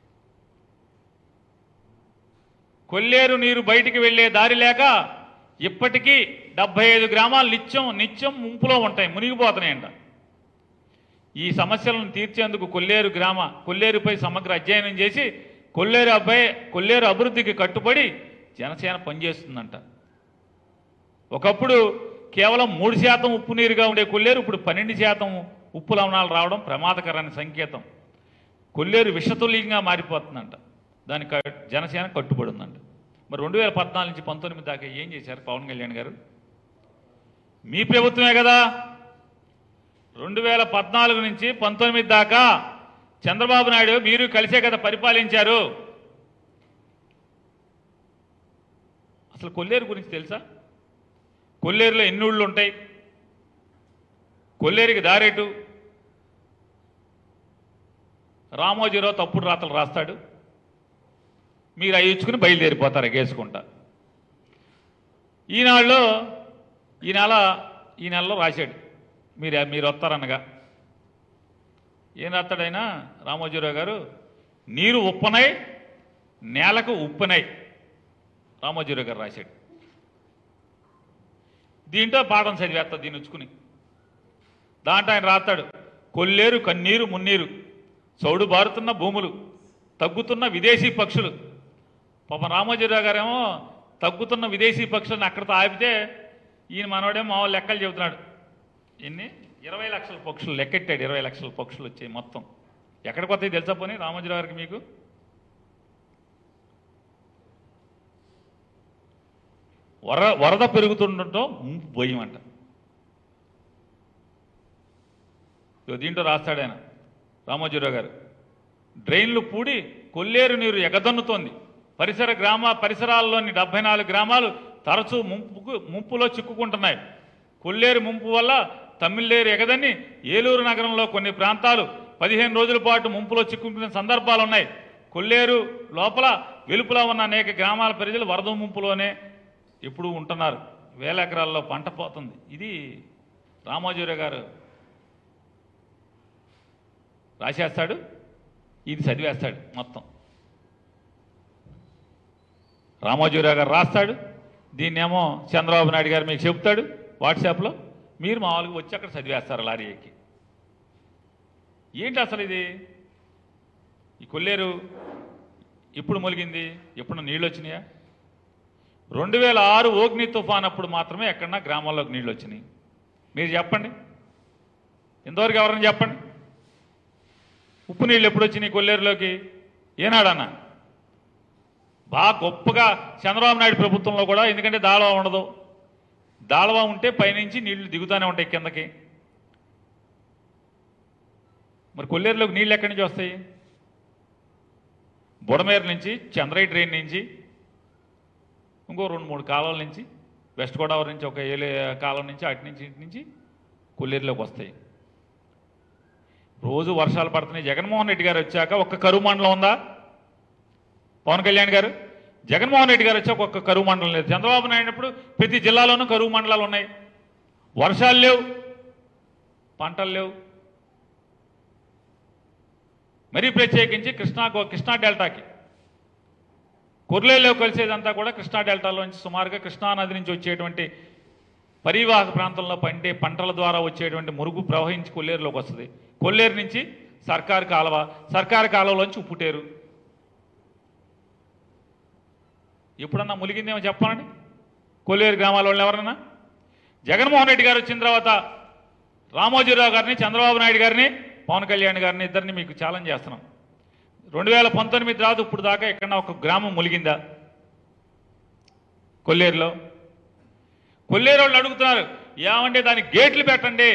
కొల్లేరు నీరు బయటికి వెళ్ళే దారి లేక ఇప్పటికీ డెబ్బై ఐదు గ్రామాలు నిత్యం నిత్యం ముంపులో ఉంటాయి మునిగిపోతున్నాయంట ఈ సమస్యలను తీర్చేందుకు కొల్లేరు గ్రామ కొల్లేరుపై సమగ్ర అధ్యయనం చేసి కొల్లేరు అబ్బాయి కొల్లేరు అభివృద్ధికి కట్టుబడి జనసేన పనిచేస్తుందంట ఒకప్పుడు కేవలం మూడు శాతం ఉప్పు నీరుగా ఉండే కొల్లేరు ఇప్పుడు పన్నెండు శాతం ఉప్పు లవణాలు రావడం ప్రమాదకరమైన సంకేతం కొల్లేరు విషతుల్యంగా మారిపోతుందంట దానికి క- జనసేన కట్టుబడి ఉందంట మరి రెండు వేల పద్నాలుగు నుంచి పంతొమ్మిది దాకా ఏం చేశారు పవన్ కళ్యాణ్ గారు మీ ప్రభుత్వమే కదా రెండు వేల పద్నాలుగు నుంచి పంతొమ్మిది దాకా చంద్రబాబు నాయుడు మీరు కలిసే కదా పరిపాలించారు అసలు కొల్లేరు గురించి తెలుసా కొల్లేరులో ఎన్ని ఊళ్ళు ఉంటాయి కొల్లేరికి దారేటు రామోజీరావు తప్పుడు రాతలు రాస్తాడు మీరు అవి ఇచ్చుకుని బయలుదేరిపోతారు ఎగేసుకుంటా ఈనాడులో ఈ నెల ఈ నెలలో రాశాడు మీరు మీరు వస్తారనగా ఏం రాస్తాడైనా రామోజీరావు గారు నీరు ఉప్పనై నేలకు ఉప్పునై రామోజీరావు గారు రాశాడు దీంట్లో పాఠం చదివేస్తా దీన్ని ఉంచుకుని దాంట్లో ఆయన రాస్తాడు కొల్లేరు కన్నీరు మున్నీరు చౌడు బారుతున్న భూములు తగ్గుతున్న విదేశీ పక్షులు పాప రామోజీరావు గారేమో తగ్గుతున్న విదేశీ పక్షులను అక్కడితో ఆపితే ఈయన మనోడేమో మా లెక్కలు చెబుతున్నాడు ఎన్ని ఇరవై లక్షల పక్షులు లెక్కెట్టాడు ఇరవై లక్షల పక్షులు వచ్చాయి మొత్తం ఎక్కడికి వస్తాయి తెలుసా పోనీ రామోజీరావు గారికి మీకు వర వరద పెరుగుతుండటం ముంపు భయం అంట ఇదిగో దీంట్లో రాస్తాడు ఆయన రామోజీరావు గారు డ్రైన్లు పూడి కొల్లేరు నీరు ఎగదన్నుతోంది పరిసర గ్రామ పరిసరాల్లోని డెబ్బై నాలుగు గ్రామాలు తరచూ ముంపుకు ముంపులో చిక్కుకుంటున్నాయి కొల్లేరు ముంపు వల్ల తమిళేరు ఎగదని ఏలూరు నగరంలో కొన్ని ప్రాంతాలు పదిహేను రోజుల పాటు ముంపులో చిక్కుకునే సందర్భాలు ఉన్నాయి కొల్లేరు లోపల వెలుపులా ఉన్న అనేక గ్రామాల ప్రజలు వరద ముంపులోనే ఎప్పుడూ ఉంటున్నారు వేల ఎకరాల్లో పంట పోతుంది ఇది రామోజీరావు గారు రాసేస్తాడు ఇది చదివేస్తాడు మొత్తం రామోజీరావు గారు రాస్తాడు దీన్నేమో చంద్రబాబు నాయుడు గారు మీకు చెప్తాడు వాట్సాప్లో మీరు మామూలుగా వచ్చి అక్కడ చదివేస్తారు లారీ ఎక్కి ఏంటి అసలు ఇది ఈ కొల్లేరు ఎప్పుడు మొలిగింది ఎప్పుడు నీళ్ళు వచ్చినాయా రెండు వేల ఆరు ఓగ్ని తుఫాన్ అప్పుడు మాత్రమే ఎక్కడన్నా గ్రామాల్లోకి నీళ్ళు వచ్చినాయి మీరు చెప్పండి ఇంతవరకు ఎవరైనా చెప్పండి ఉప్పు నీళ్ళు ఎప్పుడు వచ్చినాయి కొల్లేరులోకి ఏనాడన్నా బాగా గొప్పగా చంద్రబాబు నాయుడు ప్రభుత్వంలో కూడా ఎందుకంటే దాళవా ఉండదు దాళవా ఉంటే పైనుంచి నీళ్లు దిగుతూనే ఉంటాయి కిందకి మరి కొల్లేరులోకి నీళ్ళు ఎక్కడి నుంచి వస్తాయి బుడమేరు నుంచి చంద్రయ్య డ్రైన్ నుంచి ఇంకో రెండు మూడు కాలువల నుంచి వెస్ట్ గోదావరి నుంచి ఒక ఏలే కాలం నుంచి అటు నుంచి ఇటు నుంచి కొల్లేరులోకి వస్తాయి రోజు వర్షాలు పడుతున్నాయి జగన్మోహన్ రెడ్డి గారు వచ్చాక ఒక్క కరువు మండలం ఉందా పవన్ కళ్యాణ్ గారు జగన్మోహన్ రెడ్డి గారు వచ్చాక ఒక్క కరువు మండలం లేదు చంద్రబాబు నాయుడు అప్పుడు ప్రతి జిల్లాలోనూ కరువు మండలాలు ఉన్నాయి వర్షాలు లేవు పంటలు లేవు మరీ ప్రత్యేకించి కృష్ణా గో- కృష్ణా డెల్టాకి కొర్లేలో కలిసేదంతా కూడా కృష్ణా డెల్టాలోంచి సుమారుగా కృష్ణా నది నుంచి వచ్చేటువంటి పరివాహక ప్రాంతంలో పండే పంటల ద్వారా వచ్చేటువంటి మురుగు ప్రవహించి కొల్లేరులోకి వస్తుంది కొల్లేరు నుంచి సర్కారు కాలువ సర్కారు కాలువలోంచి ఉప్పుటేరు ఎప్పుడన్నా ములిగిందేమో చెప్పాలండి కొల్లేరు గ్రామాల వాళ్ళు ఎవరన్నా జగన్మోహన్ రెడ్డి గారు వచ్చిన తర్వాత రామోజీరావు గారిని చంద్రబాబు నాయుడు గారిని పవన్ కళ్యాణ్ గారిని ఇద్దరిని మీకు ఛాలెంజ్ చేస్తున్నాం రెండు వేల పంతొమ్మిది రాదు ఇప్పుడు దాకా ఎక్కడన్నా ఒక గ్రామం ములిగిందా కొల్లేరులో కొల్లేరు వాళ్ళు అడుగుతున్నారు ఏమంటే దానికి గేట్లు పెట్టండి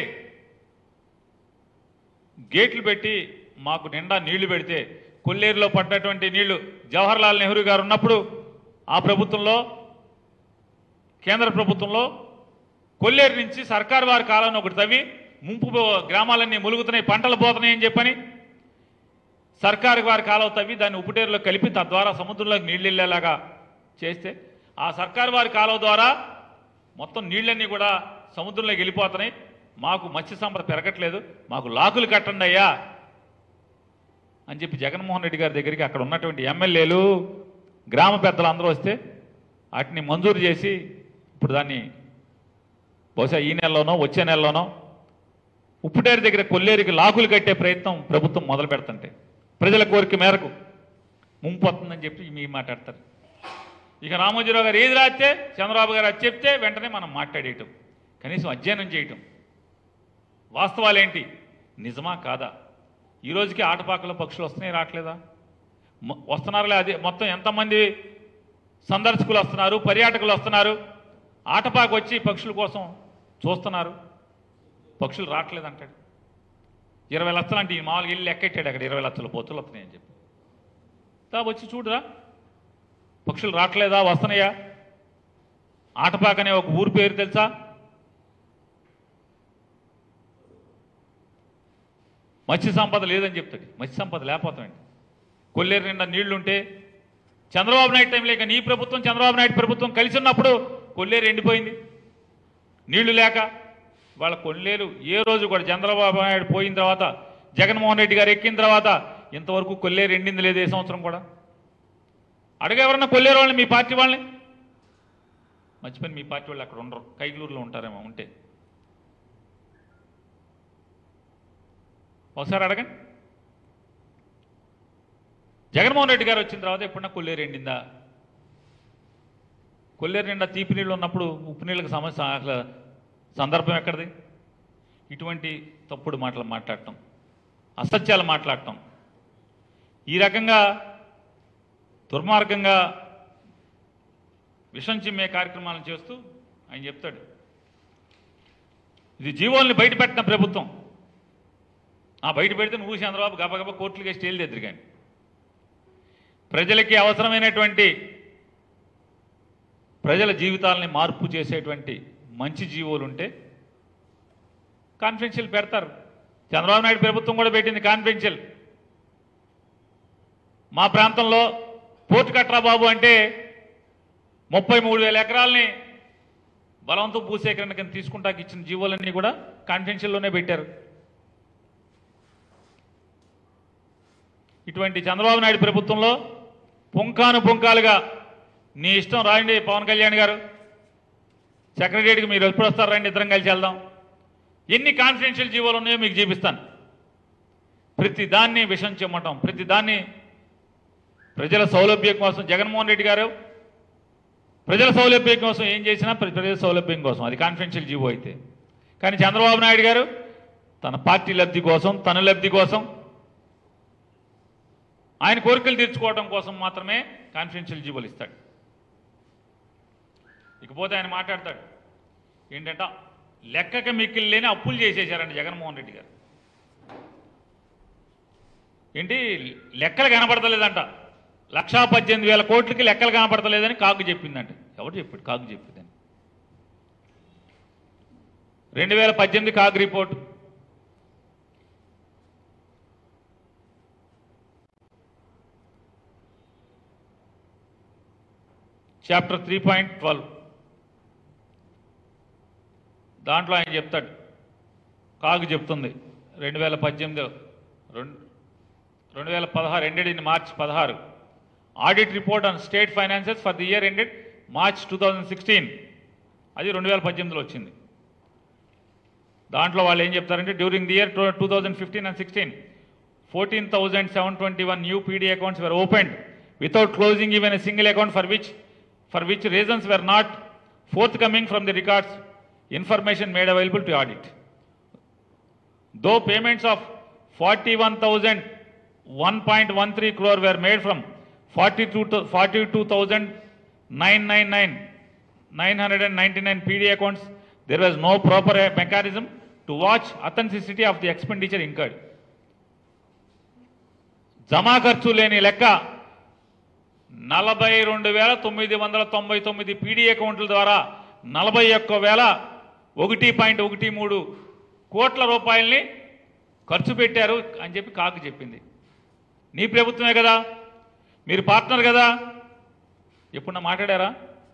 గేట్లు పెట్టి మాకు నిండా నీళ్లు పెడితే కొల్లేరులో పడ్డటువంటి నీళ్లు జవహర్లాల్ నెహ్రూ గారు ఉన్నప్పుడు ఆ ప్రభుత్వంలో కేంద్ర ప్రభుత్వంలో కొల్లేరు నుంచి సర్కారు వారి కాలంలో ఒకటి తవ్వి ముంపు గ్రామాలన్నీ ములుగుతున్నాయి పంటలు పోతున్నాయి అని చెప్పని సర్కారు వారి కాలువ తవ్వి దాన్ని ఉప్పుటేరులో కలిపి తద్వారా సముద్రంలోకి నీళ్ళు వెళ్ళేలాగా చేస్తే ఆ సర్కారు వారి కాలువ ద్వారా మొత్తం నీళ్ళన్నీ కూడా సముద్రంలోకి వెళ్ళిపోతున్నాయి మాకు మత్స్య సంపద పెరగట్లేదు మాకు లాకులు కట్టండి అయ్యా అని చెప్పి జగన్మోహన్ రెడ్డి గారి దగ్గరికి అక్కడ ఉన్నటువంటి ఎమ్మెల్యేలు గ్రామ పెద్దలు అందరూ వస్తే వాటిని మంజూరు చేసి ఇప్పుడు దాన్ని బహుశా ఈ నెలలోనో వచ్చే నెలలోనో ఉప్పుటేరు దగ్గర కొల్లేరుకి లాకులు కట్టే ప్రయత్నం ప్రభుత్వం మొదలు పెడుతుంటే ప్రజల కోరిక మేరకు ముంపు వస్తుందని చెప్పి మీ మాట్లాడతారు ఇక రామోజీరావు గారు ఏది రాస్తే చంద్రబాబు గారు అది చెప్తే వెంటనే మనం మాట్లాడేయటం కనీసం అధ్యయనం చేయటం వాస్తవాలేంటి నిజమా కాదా ఈ రోజుకి ఆటపాకలో పక్షులు వస్తున్నాయి రావట్లేదా మ- వస్తున్నారులే అది మొత్తం ఎంతమంది సందర్శకులు వస్తున్నారు పర్యాటకులు వస్తున్నారు ఆటపాకు వచ్చి పక్షుల కోసం చూస్తున్నారు పక్షులు రావట్లేదు అంటాడు ఇరవై లక్షలు అంటే ఈ మామూలుగా ఇల్లు ఎక్కెట్టాడు అక్కడ ఇరవై లక్షల పోతులు వస్తున్నాయి అని చెప్పి తా వచ్చి చూడరా పక్షులు రావట్లేదా వస్తున్నాయా ఆటపాక అనే ఒక ఊరు పేరు తెలుసా మత్స్య సంపద లేదని చెప్తాడు మత్స్య సంపద లేకపోతామండి కొల్లేరు నిండా నీళ్లుంటే చంద్రబాబు నాయుడు టైంలో ఇక నీ ప్రభుత్వం చంద్రబాబు నాయుడు ప్రభుత్వం కలిసి ఉన్నప్పుడు కొల్లేరు ఎండిపోయింది నీళ్లు లేక వాళ్ళ కొల్లేరు ఏ రోజు కూడా చంద్రబాబు నాయుడు పోయిన తర్వాత జగన్మోహన్ రెడ్డి గారు ఎక్కిన తర్వాత ఇంతవరకు కొల్లేరు ఎండింది లేదు ఏ సంవత్సరం కూడా అడగెవరన్నా కొల్లేరు వాళ్ళని మీ పార్టీ వాళ్ళని మర్చిపోయిన మీ పార్టీ వాళ్ళు అక్కడ ఉండరు కైగలూరులో ఉంటారేమో ఉంటే ఒకసారి అడగండి జగన్మోహన్ రెడ్డి గారు వచ్చిన తర్వాత ఎప్పుడన్నా కొల్లేరు ఎండిందా కొల్లేరు నిండా తీపి నీళ్ళు ఉన్నప్పుడు ఉప్పు నీళ్ళకి సమస్య అసలు సందర్భం ఎక్కడిది ఇటువంటి తప్పుడు మాటలు మాట్లాడటం అసత్యాలు మాట్లాడటం ఈ రకంగా దుర్మార్గంగా విషం చిమ్మే కార్యక్రమాలను చేస్తూ ఆయన చెప్తాడు ఇది జీవోల్ని బయట పెట్టిన ప్రభుత్వం ఆ బయట పెడితే నువ్వు చంద్రబాబు గబగబా కోర్టులకి స్టేల్ తెద్దరు కానీ ప్రజలకి అవసరమైనటువంటి ప్రజల జీవితాలని మార్పు చేసేటువంటి మంచి జీవోలు ఉంటే కాన్ఫిడెన్షియల్ పెడతారు చంద్రబాబు నాయుడు ప్రభుత్వం కూడా పెట్టింది కాన్ఫిడెన్షియల్ మా ప్రాంతంలో పోర్టు కట్రా బాబు అంటే ముప్పై మూడు వేల ఎకరాలని బలవంతం భూసేకరణ కింద తీసుకుంటాకి ఇచ్చిన జీవోలన్నీ కూడా కాన్ఫిడెన్షియల్లోనే పెట్టారు ఇటువంటి చంద్రబాబు నాయుడు ప్రభుత్వంలో పుంకాను పుంకాలుగా నీ ఇష్టం రాయండి పవన్ కళ్యాణ్ గారు సెక్రటరీకి మీరు ఎప్పుడు వస్తారు రండి ఇద్దరం కలిసి వెళ్దాం ఎన్ని కాన్ఫిడెన్షియల్ జీవోలు ఉన్నాయో మీకు చూపిస్తాను ప్రతి దాన్ని విషం చెమ్మటం ప్రతి దాన్ని ప్రజల సౌలభ్యం కోసం జగన్మోహన్ రెడ్డి గారు ప్రజల సౌలభ్యం కోసం ఏం చేసినా ప్ర- ప్రజల సౌలభ్యం కోసం అది కాన్ఫిడెన్షియల్ జీవో అయితే కానీ చంద్రబాబు నాయుడు గారు తన పార్టీ లబ్ధి కోసం తన లబ్ధి కోసం ఆయన కోరికలు తీర్చుకోవడం కోసం మాత్రమే కాన్ఫిడెన్షియల్ జీవోలు ఇస్తాడు ఇకపోతే ఆయన మాట్లాడతాడు ఏంటంట లెక్కకి మిక్కిలి లేని అప్పులు చేసేశారండి జగన్మోహన్ రెడ్డి గారు ఏంటి లెక్కలు కనపడతలేదంట లక్షా పద్దెనిమిది వేల కోట్లకి లెక్కలు కనపడతలేదని కాకు చెప్పిందంట ఎవరు చెప్పాడు కాకు చెప్పిందని రెండు వేల పద్దెనిమిది కాకు report chapter three point twelve దాంట్లో ఆయన చెప్తాడు కాగు చెప్తుంది రెండు వేల పద్దెనిమిది రెండు రెండు వేల పదహారు ఎండెడ్ ఇన్ మార్చ్ పదహారు audit report on state finances for the year ended March two thousand sixteen అది రెండు వేల పద్దెనిమిదిలో వచ్చింది దాంట్లో వాళ్ళు ఏం చెప్తారంటే during the year two thousand fifteen and sixteen fourteen thousand seven twenty one new PD accounts were opened without closing even a single account for which for which reasons were not forthcoming from the records information made available to audit though payments of 41,001.13 crore were made from 42 to- 42,999 999 PD accounts, there was no proper uh, mechanism to watch authenticity of the expenditure incurred. జమా ఖర్చు లేని లెక్క నలభై రెండు వేల తొమ్మిది వందల తొంభై తొమ్మిది పీడీ అకౌంట్ల ద్వారా నలభై ఒక్క వేల ఒకటి పాయింట్ ఒకటి మూడు కోట్ల రూపాయల్ని ఖర్చు పెట్టారు అని చెప్పి కాకు చెప్పింది నీ ప్రభుత్వమే కదా మీరు పార్ట్నర్ కదా ఎప్పుడన్నా మాట్లాడారా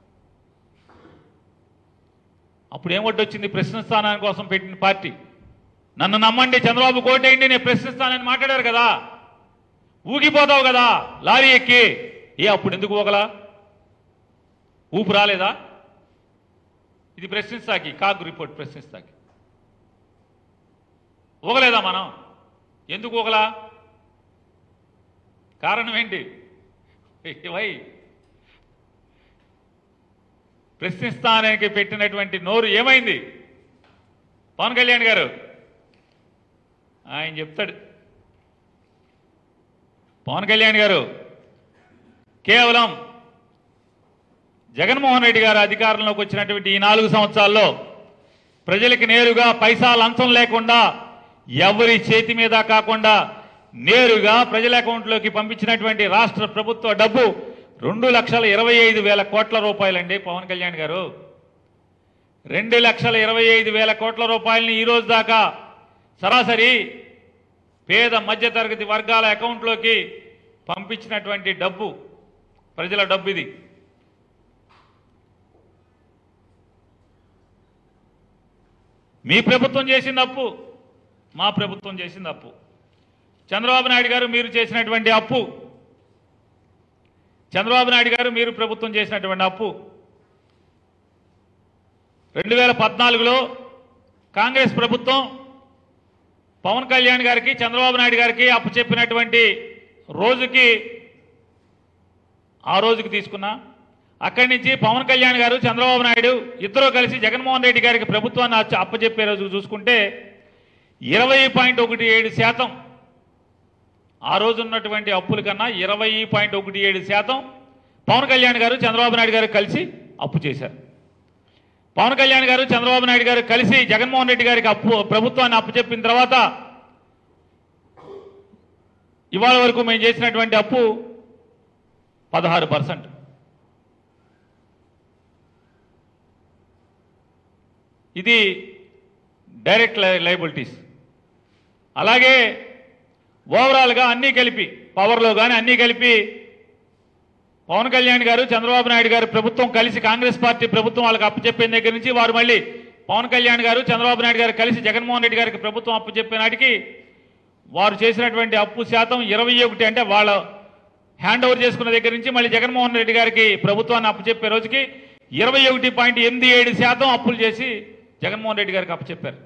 అప్పుడు ఏం వచ్చింది ప్రశ్నిస్తానం కోసం పెట్టిన పార్టీ నన్ను నమ్మండి చంద్రబాబు కోటేయండి నేను ప్రశ్నిస్తానని మాట్లాడారు కదా ఊగిపోతావు కదా లారీ ఎక్కి ఏ అప్పుడు ఎందుకు పోగలా ఊపు రాలేదా ఇది ప్రశ్నిస్తాకి కాకు రిపోర్ట్ ప్రశ్నిస్తాకి ఊగలేదా మనం ఎందుకు ఊగలా కారణం ఏంటి వై ప్రశ్నిస్తానికి పెట్టినటువంటి నోరు ఏమైంది పవన్ కళ్యాణ్ గారు ఆయన చెప్తాడు పవన్ కళ్యాణ్ గారు కేవలం జగన్మోహన్ రెడ్డి గారు అధికారంలోకి వచ్చినటువంటి ఈ నాలుగు సంవత్సరాల్లో ప్రజలకి నేరుగా పైసా లంచం లేకుండా ఎవరి చేతి మీద కాకుండా నేరుగా ప్రజల అకౌంట్లోకి పంపించినటువంటి రాష్ట్ర ప్రభుత్వ డబ్బు రెండు లక్షల ఇరవై ఐదు వేల కోట్ల రూపాయలండి పవన్ కళ్యాణ్ గారు రెండు లక్షల ఇరవై ఐదు వేల కోట్ల రూపాయలని ఈ రోజు దాకా సరాసరి పేద మధ్యతరగతి వర్గాల అకౌంట్లోకి పంపించినటువంటి డబ్బు ప్రజల డబ్బు ఇది మీ ప్రభుత్వం చేసింది అప్పు మా ప్రభుత్వం చేసింది అప్పు చంద్రబాబు నాయుడు గారు మీరు చేసినటువంటి అప్పు చంద్రబాబు నాయుడు గారు మీరు ప్రభుత్వం చేసినటువంటి అప్పు రెండు వేల పద్నాలుగులో కాంగ్రెస్ ప్రభుత్వం పవన్ కళ్యాణ్ గారికి చంద్రబాబు నాయుడు గారికి అప్పు చెప్పినటువంటి రోజుకి ఆ రోజుకి తీసుకున్నా అక్కడి నుంచి పవన్ కళ్యాణ్ గారు చంద్రబాబు నాయుడు ఇద్దరూ కలిసి జగన్మోహన్ రెడ్డి గారికి ప్రభుత్వాన్ని అచ్చ- అప్పచెప్పే రోజు చూసుకుంటే ఇరవై పాయింట్ ఒకటి ఏడు శాతం ఆ రోజు ఉన్నటువంటి అప్పుల కన్నా ఇరవై పాయింట్ ఒకటి ఏడు శాతం పవన్ కళ్యాణ్ గారు చంద్రబాబు నాయుడు గారు కలిసి అప్పు చేశారు పవన్ కళ్యాణ్ గారు చంద్రబాబు నాయుడు గారు కలిసి జగన్మోహన్ రెడ్డి గారికి అప్పు ప్రభుత్వాన్ని అప్పచెప్పిన తర్వాత ఇవాళ వరకు మేము చేసినటువంటి అప్పు పదహారు పర్సెంట్ ఇది డైరెక్ట్ లైబిలిటీస్ అలాగే ఓవరాల్గా అన్నీ కలిపి పవర్లో కానీ అన్నీ కలిపి పవన్ కళ్యాణ్ గారు చంద్రబాబు నాయుడు గారు ప్రభుత్వం కలిసి కాంగ్రెస్ పార్టీ ప్రభుత్వం వాళ్ళకి అప్పచెప్పిన దగ్గర నుంచి వారు మళ్ళీ పవన్ కళ్యాణ్ గారు చంద్రబాబు నాయుడు గారు కలిసి జగన్మోహన్ రెడ్డి గారికి ప్రభుత్వం అప్పచెప్పే నాటికి వారు చేసినటువంటి అప్పు శాతం ఇరవై ఒకటి అంటే వాళ్ళ హ్యాండ్ ఓవర్ చేసుకున్న దగ్గర నుంచి మళ్ళీ జగన్మోహన్ రెడ్డి గారికి ప్రభుత్వాన్ని అప్పచెప్పే రోజుకి ఇరవై ఒకటి పాయింట్ ఎనిమిది ఏడు శాతం అప్పులు చేసి జగన్మోహన్ రెడ్డి గారికి అప్పచెప్పారు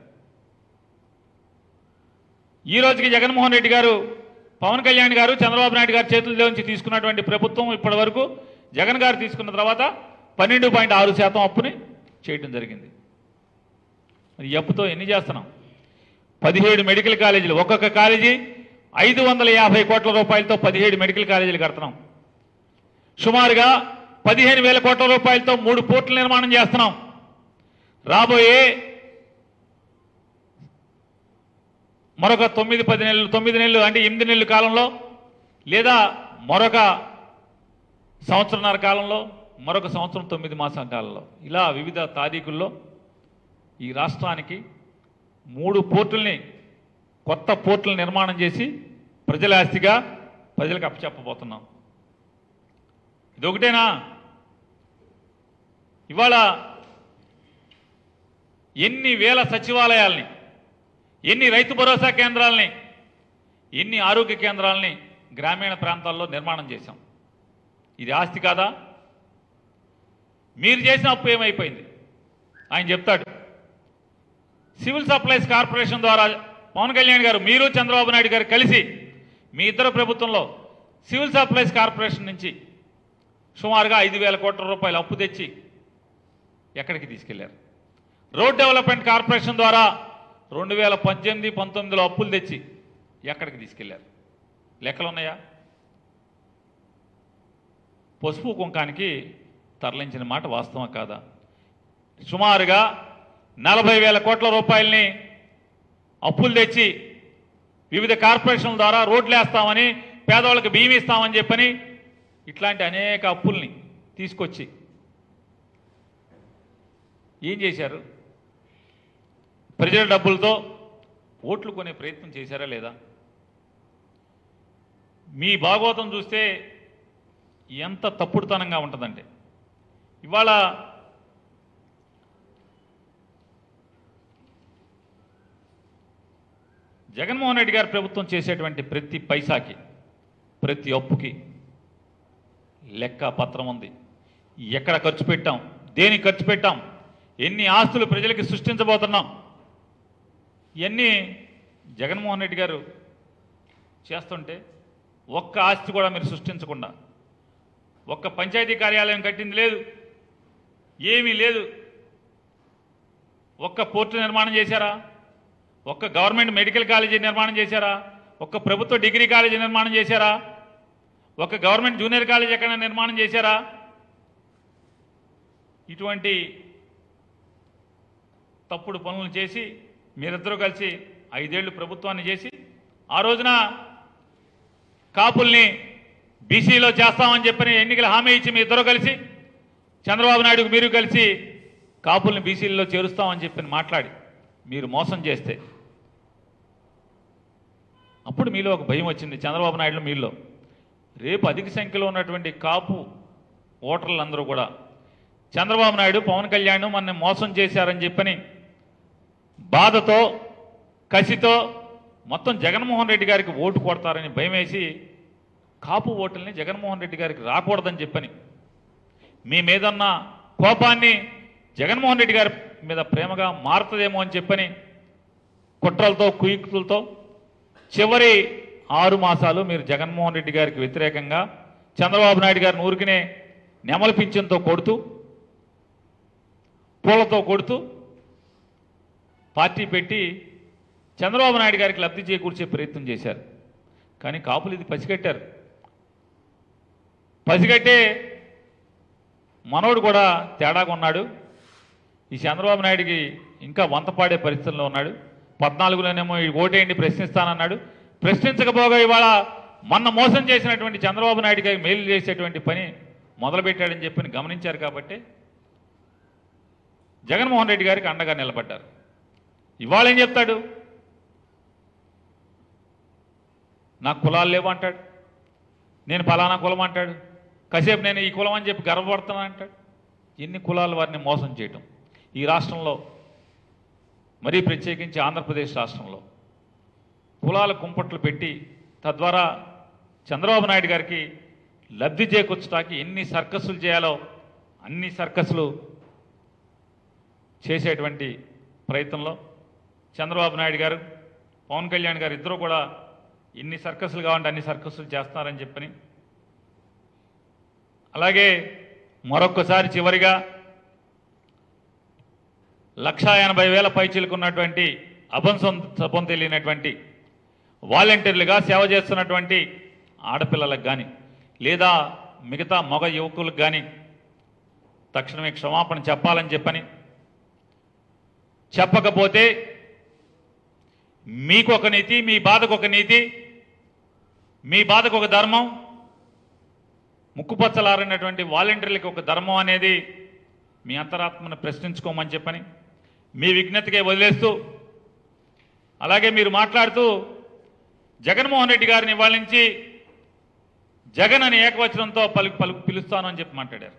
ఈ రోజుకి జగన్మోహన్ రెడ్డి గారు పవన్ కళ్యాణ్ గారు చంద్రబాబు నాయుడు గారి చేతుల్లోంచి తీసుకున్నటువంటి ప్రభుత్వం ఇప్పటి వరకు జగన్ గారు తీసుకున్న తర్వాత పన్నెండు పాయింట్ ఆరు శాతం అప్పుని చేయడం జరిగింది మరి ఈ అప్పుతో ఎన్ని చేస్తున్నాం పదిహేడు మెడికల్ కాలేజీలు ఒక్కొక్క కాలేజీ ఐదు వందల యాభై కోట్ల రూపాయలతో పదిహేడు మెడికల్ కాలేజీలు కడుతున్నాం సుమారుగా పదిహేను వేల కోట్ల రూపాయలతో మూడు పోర్టులు నిర్మాణం చేస్తున్నాం రాబోయే మరొక తొమ్మిది పది నెలలు తొమ్మిది నెలలు అంటే ఎనిమిది నెలల కాలంలో లేదా మరొక సంవత్సరన్నర కాలంలో మరొక సంవత్సరం తొమ్మిది మాసాల కాలంలో ఇలా వివిధ తారీఖుల్లో ఈ రాష్ట్రానికి మూడు పోర్టుల్ని కొత్త పోర్టులు నిర్మాణం చేసి ప్రజల ఆస్తిగా ప్రజలకు అప్పచెప్పబోతున్నాం ఇదొకటేనా ఇవాళ ఎన్ని వేల సచివాలయాల్ని ఎన్ని రైతు భరోసా కేంద్రాలని ఎన్ని ఆరోగ్య కేంద్రాలని గ్రామీణ ప్రాంతాల్లో నిర్మాణం చేశాం ఇది ఆస్తి కాదా మీరు చేసిన అప్పు ఏమైపోయింది ఆయన చెప్తాడు సివిల్ సప్లైస్ కార్పొరేషన్ ద్వారా పవన్ కళ్యాణ్ గారు మీరు చంద్రబాబు నాయుడు గారు కలిసి మీ ఇద్దరు ప్రభుత్వంలో సివిల్ సప్లైస్ కార్పొరేషన్ నుంచి సుమారుగా ఐదు వేల కోట్ల రూపాయలు అప్పు తెచ్చి ఎక్కడికి తీసుకెళ్లారు రోడ్ డెవలప్మెంట్ కార్పొరేషన్ ద్వారా రెండు వేల పద్దెనిమిది పంతొమ్మిదిలో అప్పులు తెచ్చి ఎక్కడికి తీసుకెళ్లారు లెక్కలు ఉన్నాయా పసుపు కుంకానికి తరలించిన మాట వాస్తవం కాదా సుమారుగా నలభై వేల కోట్ల రూపాయలని అప్పులు తెచ్చి వివిధ కార్పొరేషన్ల ద్వారా రోడ్లు వేస్తామని పేదవాళ్ళకి బియ్యం ఇస్తామని చెప్పని ఇట్లాంటి అనేక అప్పుల్ని తీసుకొచ్చి ఏం చేశారు ప్రజల డబ్బులతో ఓట్లు కొనే ప్రయత్నం చేశారా లేదా మీ భాగవతం చూస్తే ఎంత తప్పుడుతనంగా ఉంటుందంటే ఇవాళ జగన్మోహన్ రెడ్డి గారి ప్రభుత్వం చేసేటువంటి ప్రతి పైసాకి ప్రతి అప్పుకి లెక్క పత్రం ఉంది ఎక్కడ ఖర్చు పెట్టాం దేనికి ఖర్చు పెట్టాం ఎన్ని ఆస్తులు ప్రజలకి సృష్టించబోతున్నాం ఇవన్నీ జగన్మోహన్ రెడ్డి గారు చేస్తుంటే ఒక్క ఆస్తి కూడా మీరు సృష్టించకుండా ఒక్క పంచాయతీ కార్యాలయం కట్టింది లేదు ఏమీ లేదు ఒక్క పోర్టు నిర్మాణం చేశారా ఒక్క గవర్నమెంట్ మెడికల్ కాలేజీ నిర్మాణం చేశారా ఒక్క ప్రభుత్వ డిగ్రీ కాలేజీ నిర్మాణం చేశారా ఒక గవర్నమెంట్ జూనియర్ కాలేజ్ ఎక్కడైనా నిర్మాణం చేశారా ఇటువంటి తప్పుడు పనులు చేసి మీరిద్దరూ కలిసి ఐదేళ్లు ప్రభుత్వాన్ని చేసి ఆ రోజున కాపుల్ని బీసీలో చేస్తామని చెప్పని ఎన్నికల హామీ ఇచ్చి మీ ఇద్దరు కలిసి చంద్రబాబు నాయుడుకు మీరు కలిసి కాపుల్ని బీసీలలో చేరుస్తామని చెప్పని మాట్లాడి మీరు మోసం చేస్తే అప్పుడు మీలో ఒక భయం వచ్చింది చంద్రబాబు నాయుడు మీలో రేపు అధిక సంఖ్యలో ఉన్నటువంటి కాపు ఓటర్లందరూ కూడా చంద్రబాబు నాయుడు పవన్ కళ్యాణ్ మన మోసం చేశారని చెప్పని బాధతో కసితో మొత్తం జగన్మోహన్ రెడ్డి గారికి ఓటు కొడతారని భయం వేసి కాపు ఓటుల్ని జగన్మోహన్ రెడ్డి గారికి రాకూడదని చెప్పని మీ మీదన్న కోపాన్ని జగన్మోహన్ రెడ్డి గారి మీద ప్రేమగా మారుతుందేమో అని చెప్పని కుట్రలతో కుయుక్తులతో చివరి ఆరు మాసాలు మీరు జగన్మోహన్ రెడ్డి గారికి వ్యతిరేకంగా చంద్రబాబు నాయుడు గారిని ఊరికినే నెమల పింఛన్తో కొడుతూ పూలతో కొడుతూ పార్టీ పెట్టి చంద్రబాబు నాయుడు గారికి లబ్ధి చేకూర్చే ప్రయత్నం చేశారు కానీ కాపులు ఇది పసిగట్టారు పసిగట్టే మనోడు కూడా తేడాగా ఉన్నాడు ఈ చంద్రబాబు నాయుడికి ఇంకా వంత పాడే పరిస్థితుల్లో ఉన్నాడు పద్నాలుగులోనేమో ఈ ఓటేయండి ప్రశ్నిస్తానన్నాడు ప్రశ్నించకపోగా ఇవాళ మొన్న మోసం చేసినటువంటి చంద్రబాబు నాయుడు గారికి మేలు చేసేటువంటి పని మొదలుపెట్టాడని చెప్పి గమనించారు కాబట్టి జగన్మోహన్ రెడ్డి గారికి అండగా నిలబడ్డారు ఇవాళ ఏం చెప్తాడు నాకు కులాలు లేవు అంటాడు నేను ఫలానా కులం అంటాడు కాసేపు నేను ఈ కులం అని చెప్పి గర్వపడుతున్నాను అంటాడు ఎన్ని కులాల వారిని మోసం చేయటం ఈ రాష్ట్రంలో మరీ ప్రత్యేకించి ఆంధ్రప్రదేశ్ రాష్ట్రంలో కులాల కుంపట్లు పెట్టి తద్వారా చంద్రబాబు నాయుడు గారికి లబ్ధి చేకూర్చడానికి ఎన్ని సర్కస్సులు చేయాలో అన్ని సర్కస్సులు చేసేటువంటి ప్రయత్నంలో చంద్రబాబు నాయుడు గారు పవన్ కళ్యాణ్ గారు ఇద్దరు కూడా ఎన్ని సర్కస్సులు కావాలంటే అన్ని సర్కస్సులు చేస్తున్నారని చెప్పని అలాగే మరొక్కసారి చివరిగా లక్షా ఎనభై వేల పైచీలకున్నటువంటి అభంసం సపం తెలియనటువంటి వాలంటీర్లుగా సేవ చేస్తున్నటువంటి ఆడపిల్లలకు కానీ లేదా మిగతా మగ యువకులకు కానీ తక్షణమే క్షమాపణ చెప్పాలని చెప్పని చెప్పకపోతే మీకు ఒక నీతి మీ బాధకు ఒక నీతి మీ బాధకు ఒక ధర్మం ముక్కుపచ్చలారినటువంటి వాలంటీర్లకి ఒక ధర్మం అనేది మీ అంతరాత్మను ప్రశ్నించుకోమని చెప్పని మీ విజ్ఞతకే వదిలేస్తూ అలాగే మీరు మాట్లాడుతూ జగన్మోహన్ రెడ్డి గారిని ఇవాళ నుంచి జగన్ అని ఏకవచనంతో పలుకు పలుకు పిలుస్తాను అని చెప్పి మాట్లాడారు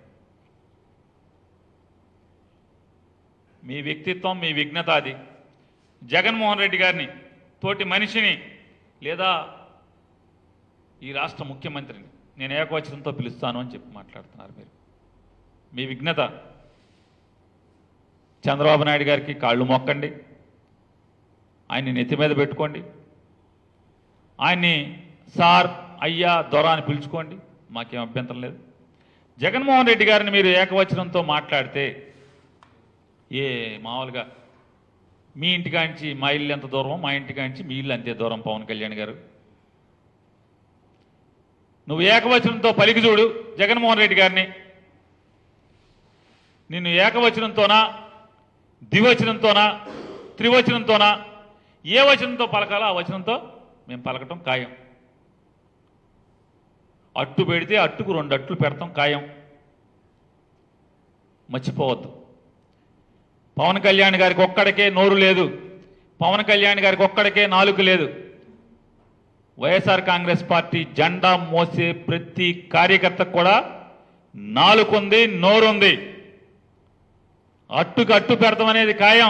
మీ వ్యక్తిత్వం మీ విఘ్నత అది జగన్మోహన్ రెడ్డి గారిని తోటి మనిషిని లేదా ఈ రాష్ట్ర ముఖ్యమంత్రిని నేను ఏకవచనంతో పిలుస్తాను అని చెప్పి మాట్లాడుతున్నారు మీరు మీ విఘ్నత చంద్రబాబు నాయుడు గారికి కాళ్ళు మొక్కండి ఆయన్ని నెత్తి మీద పెట్టుకోండి ఆయన్ని సార్ అయ్యా దొర అని పిలుచుకోండి మాకేం అభ్యంతరం లేదు జగన్మోహన్ రెడ్డి గారిని మీరు ఏకవచనంతో మాట్లాడితే ఏ మామూలుగా మీ ఇంటికాంచి మా ఇల్లు ఎంత దూరం మా ఇంటికాంచి మీ ఇల్లు అంతే దూరం పవన్ కళ్యాణ్ గారు నువ్వు ఏకవచనంతో పలికి చూడు జగన్మోహన్ రెడ్డి గారిని నిన్ను ఏకవచనంతోనా ద్వివచనంతోనా త్రివచనంతోనా ఏ వచనంతో పలకాలో ఆ వచనంతో మేము పలకటం ఖాయం అట్టు పెడితే అట్టుకు రెండు అట్లు పెడతాం ఖాయం మర్చిపోవద్దు పవన్ కళ్యాణ్ గారికి ఒక్కడికే నోరు లేదు పవన్ కళ్యాణ్ గారికి ఒక్కడికే నాలుగు లేదు వైఎస్ఆర్ కాంగ్రెస్ పార్టీ జెండా మోసే ప్రతి కార్యకర్తకు కూడా నాలుగుంది నోరుంది అట్టుకు అట్టు పెడతాం అనేది ఖాయం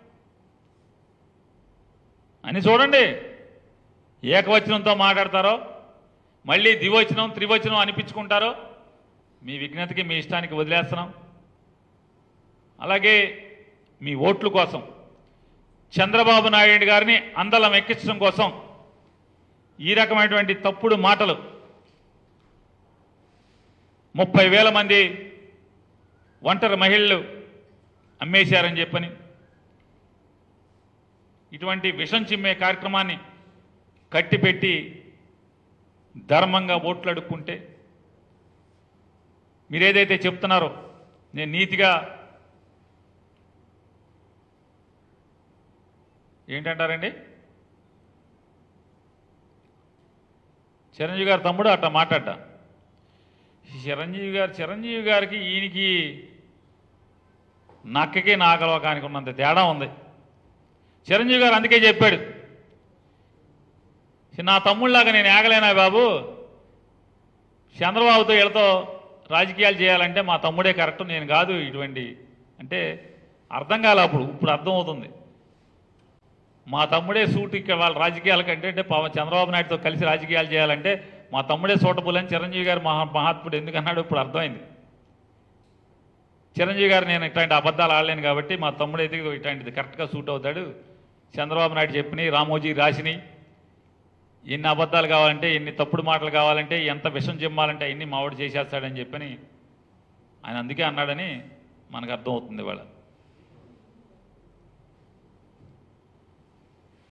అని చూడండి ఏకవచనంతో మాట్లాడతారో మళ్ళీ ద్వివచనం త్రివచనం అనిపించుకుంటారో మీ విజ్ఞతకి మీ ఇష్టానికి వదిలేస్తున్నాం అలాగే మీ ఓట్ల కోసం చంద్రబాబు నాయుడు గారిని అందలం ఎక్కించడం కోసం ఈ రకమైనటువంటి తప్పుడు మాటలు ముప్పై వేల మంది ఒంటరి మహిళలు అమ్మేశారని చెప్పని ఇటువంటి విషం చిమ్మే కార్యక్రమాన్ని కట్టిపెట్టి ధర్మంగా ఓట్లు అడుక్కుంటే మీరేదైతే చెప్తున్నారో నేను నీతిగా ఏంటంటారండి చిరంజీవి గారి తమ్ముడు అట్లా మాట్లాడ్డా చిరంజీవి గారు చిరంజీవి గారికి ఈయనకి నక్కకి నాగలోకానికి ఉన్నంత తేడా ఉంది చిరంజీవి గారు అందుకే చెప్పాడు చిన్న తమ్ముళ్ళలాగా నేను ఏగలేనా బాబు చంద్రబాబుతో వీళ్ళతో రాజకీయాలు చేయాలంటే మా తమ్ముడే కరెక్ట్ నేను కాదు ఇటువంటి అంటే అర్థం కాలే అప్పుడు ఇప్పుడు అర్థమవుతుంది మా తమ్ముడే సూట్ ఇక్కడ వాళ్ళ రాజకీయాల కంటే అంటే పవన్ చంద్రబాబు నాయుడుతో కలిసి రాజకీయాలు చేయాలంటే మా తమ్ముడే సూటబుల్ అని చిరంజీవి గారు మహా మహాత్ముడు ఎందుకన్నాడు ఇప్పుడు అర్థమైంది చిరంజీవి గారు నేను ఇట్లాంటి అబద్ధాలు ఆడలేను కాబట్టి మా తమ్ముడు అయితే ఇదిగో ఇట్లాంటిది కరెక్ట్గా సూట్ అవుతాడు చంద్రబాబు నాయుడు చెప్పినాయి రామోజీ రాసినాయి ఎన్ని అబద్ధాలు కావాలంటే ఎన్ని తప్పుడు మాటలు కావాలంటే ఎంత విషం చిమ్మాలంటే అన్ని మావాడు చేసేస్తాడని చెప్పని ఆయన అందుకే అన్నాడని మనకు అర్థమవుతుంది ఇవాళ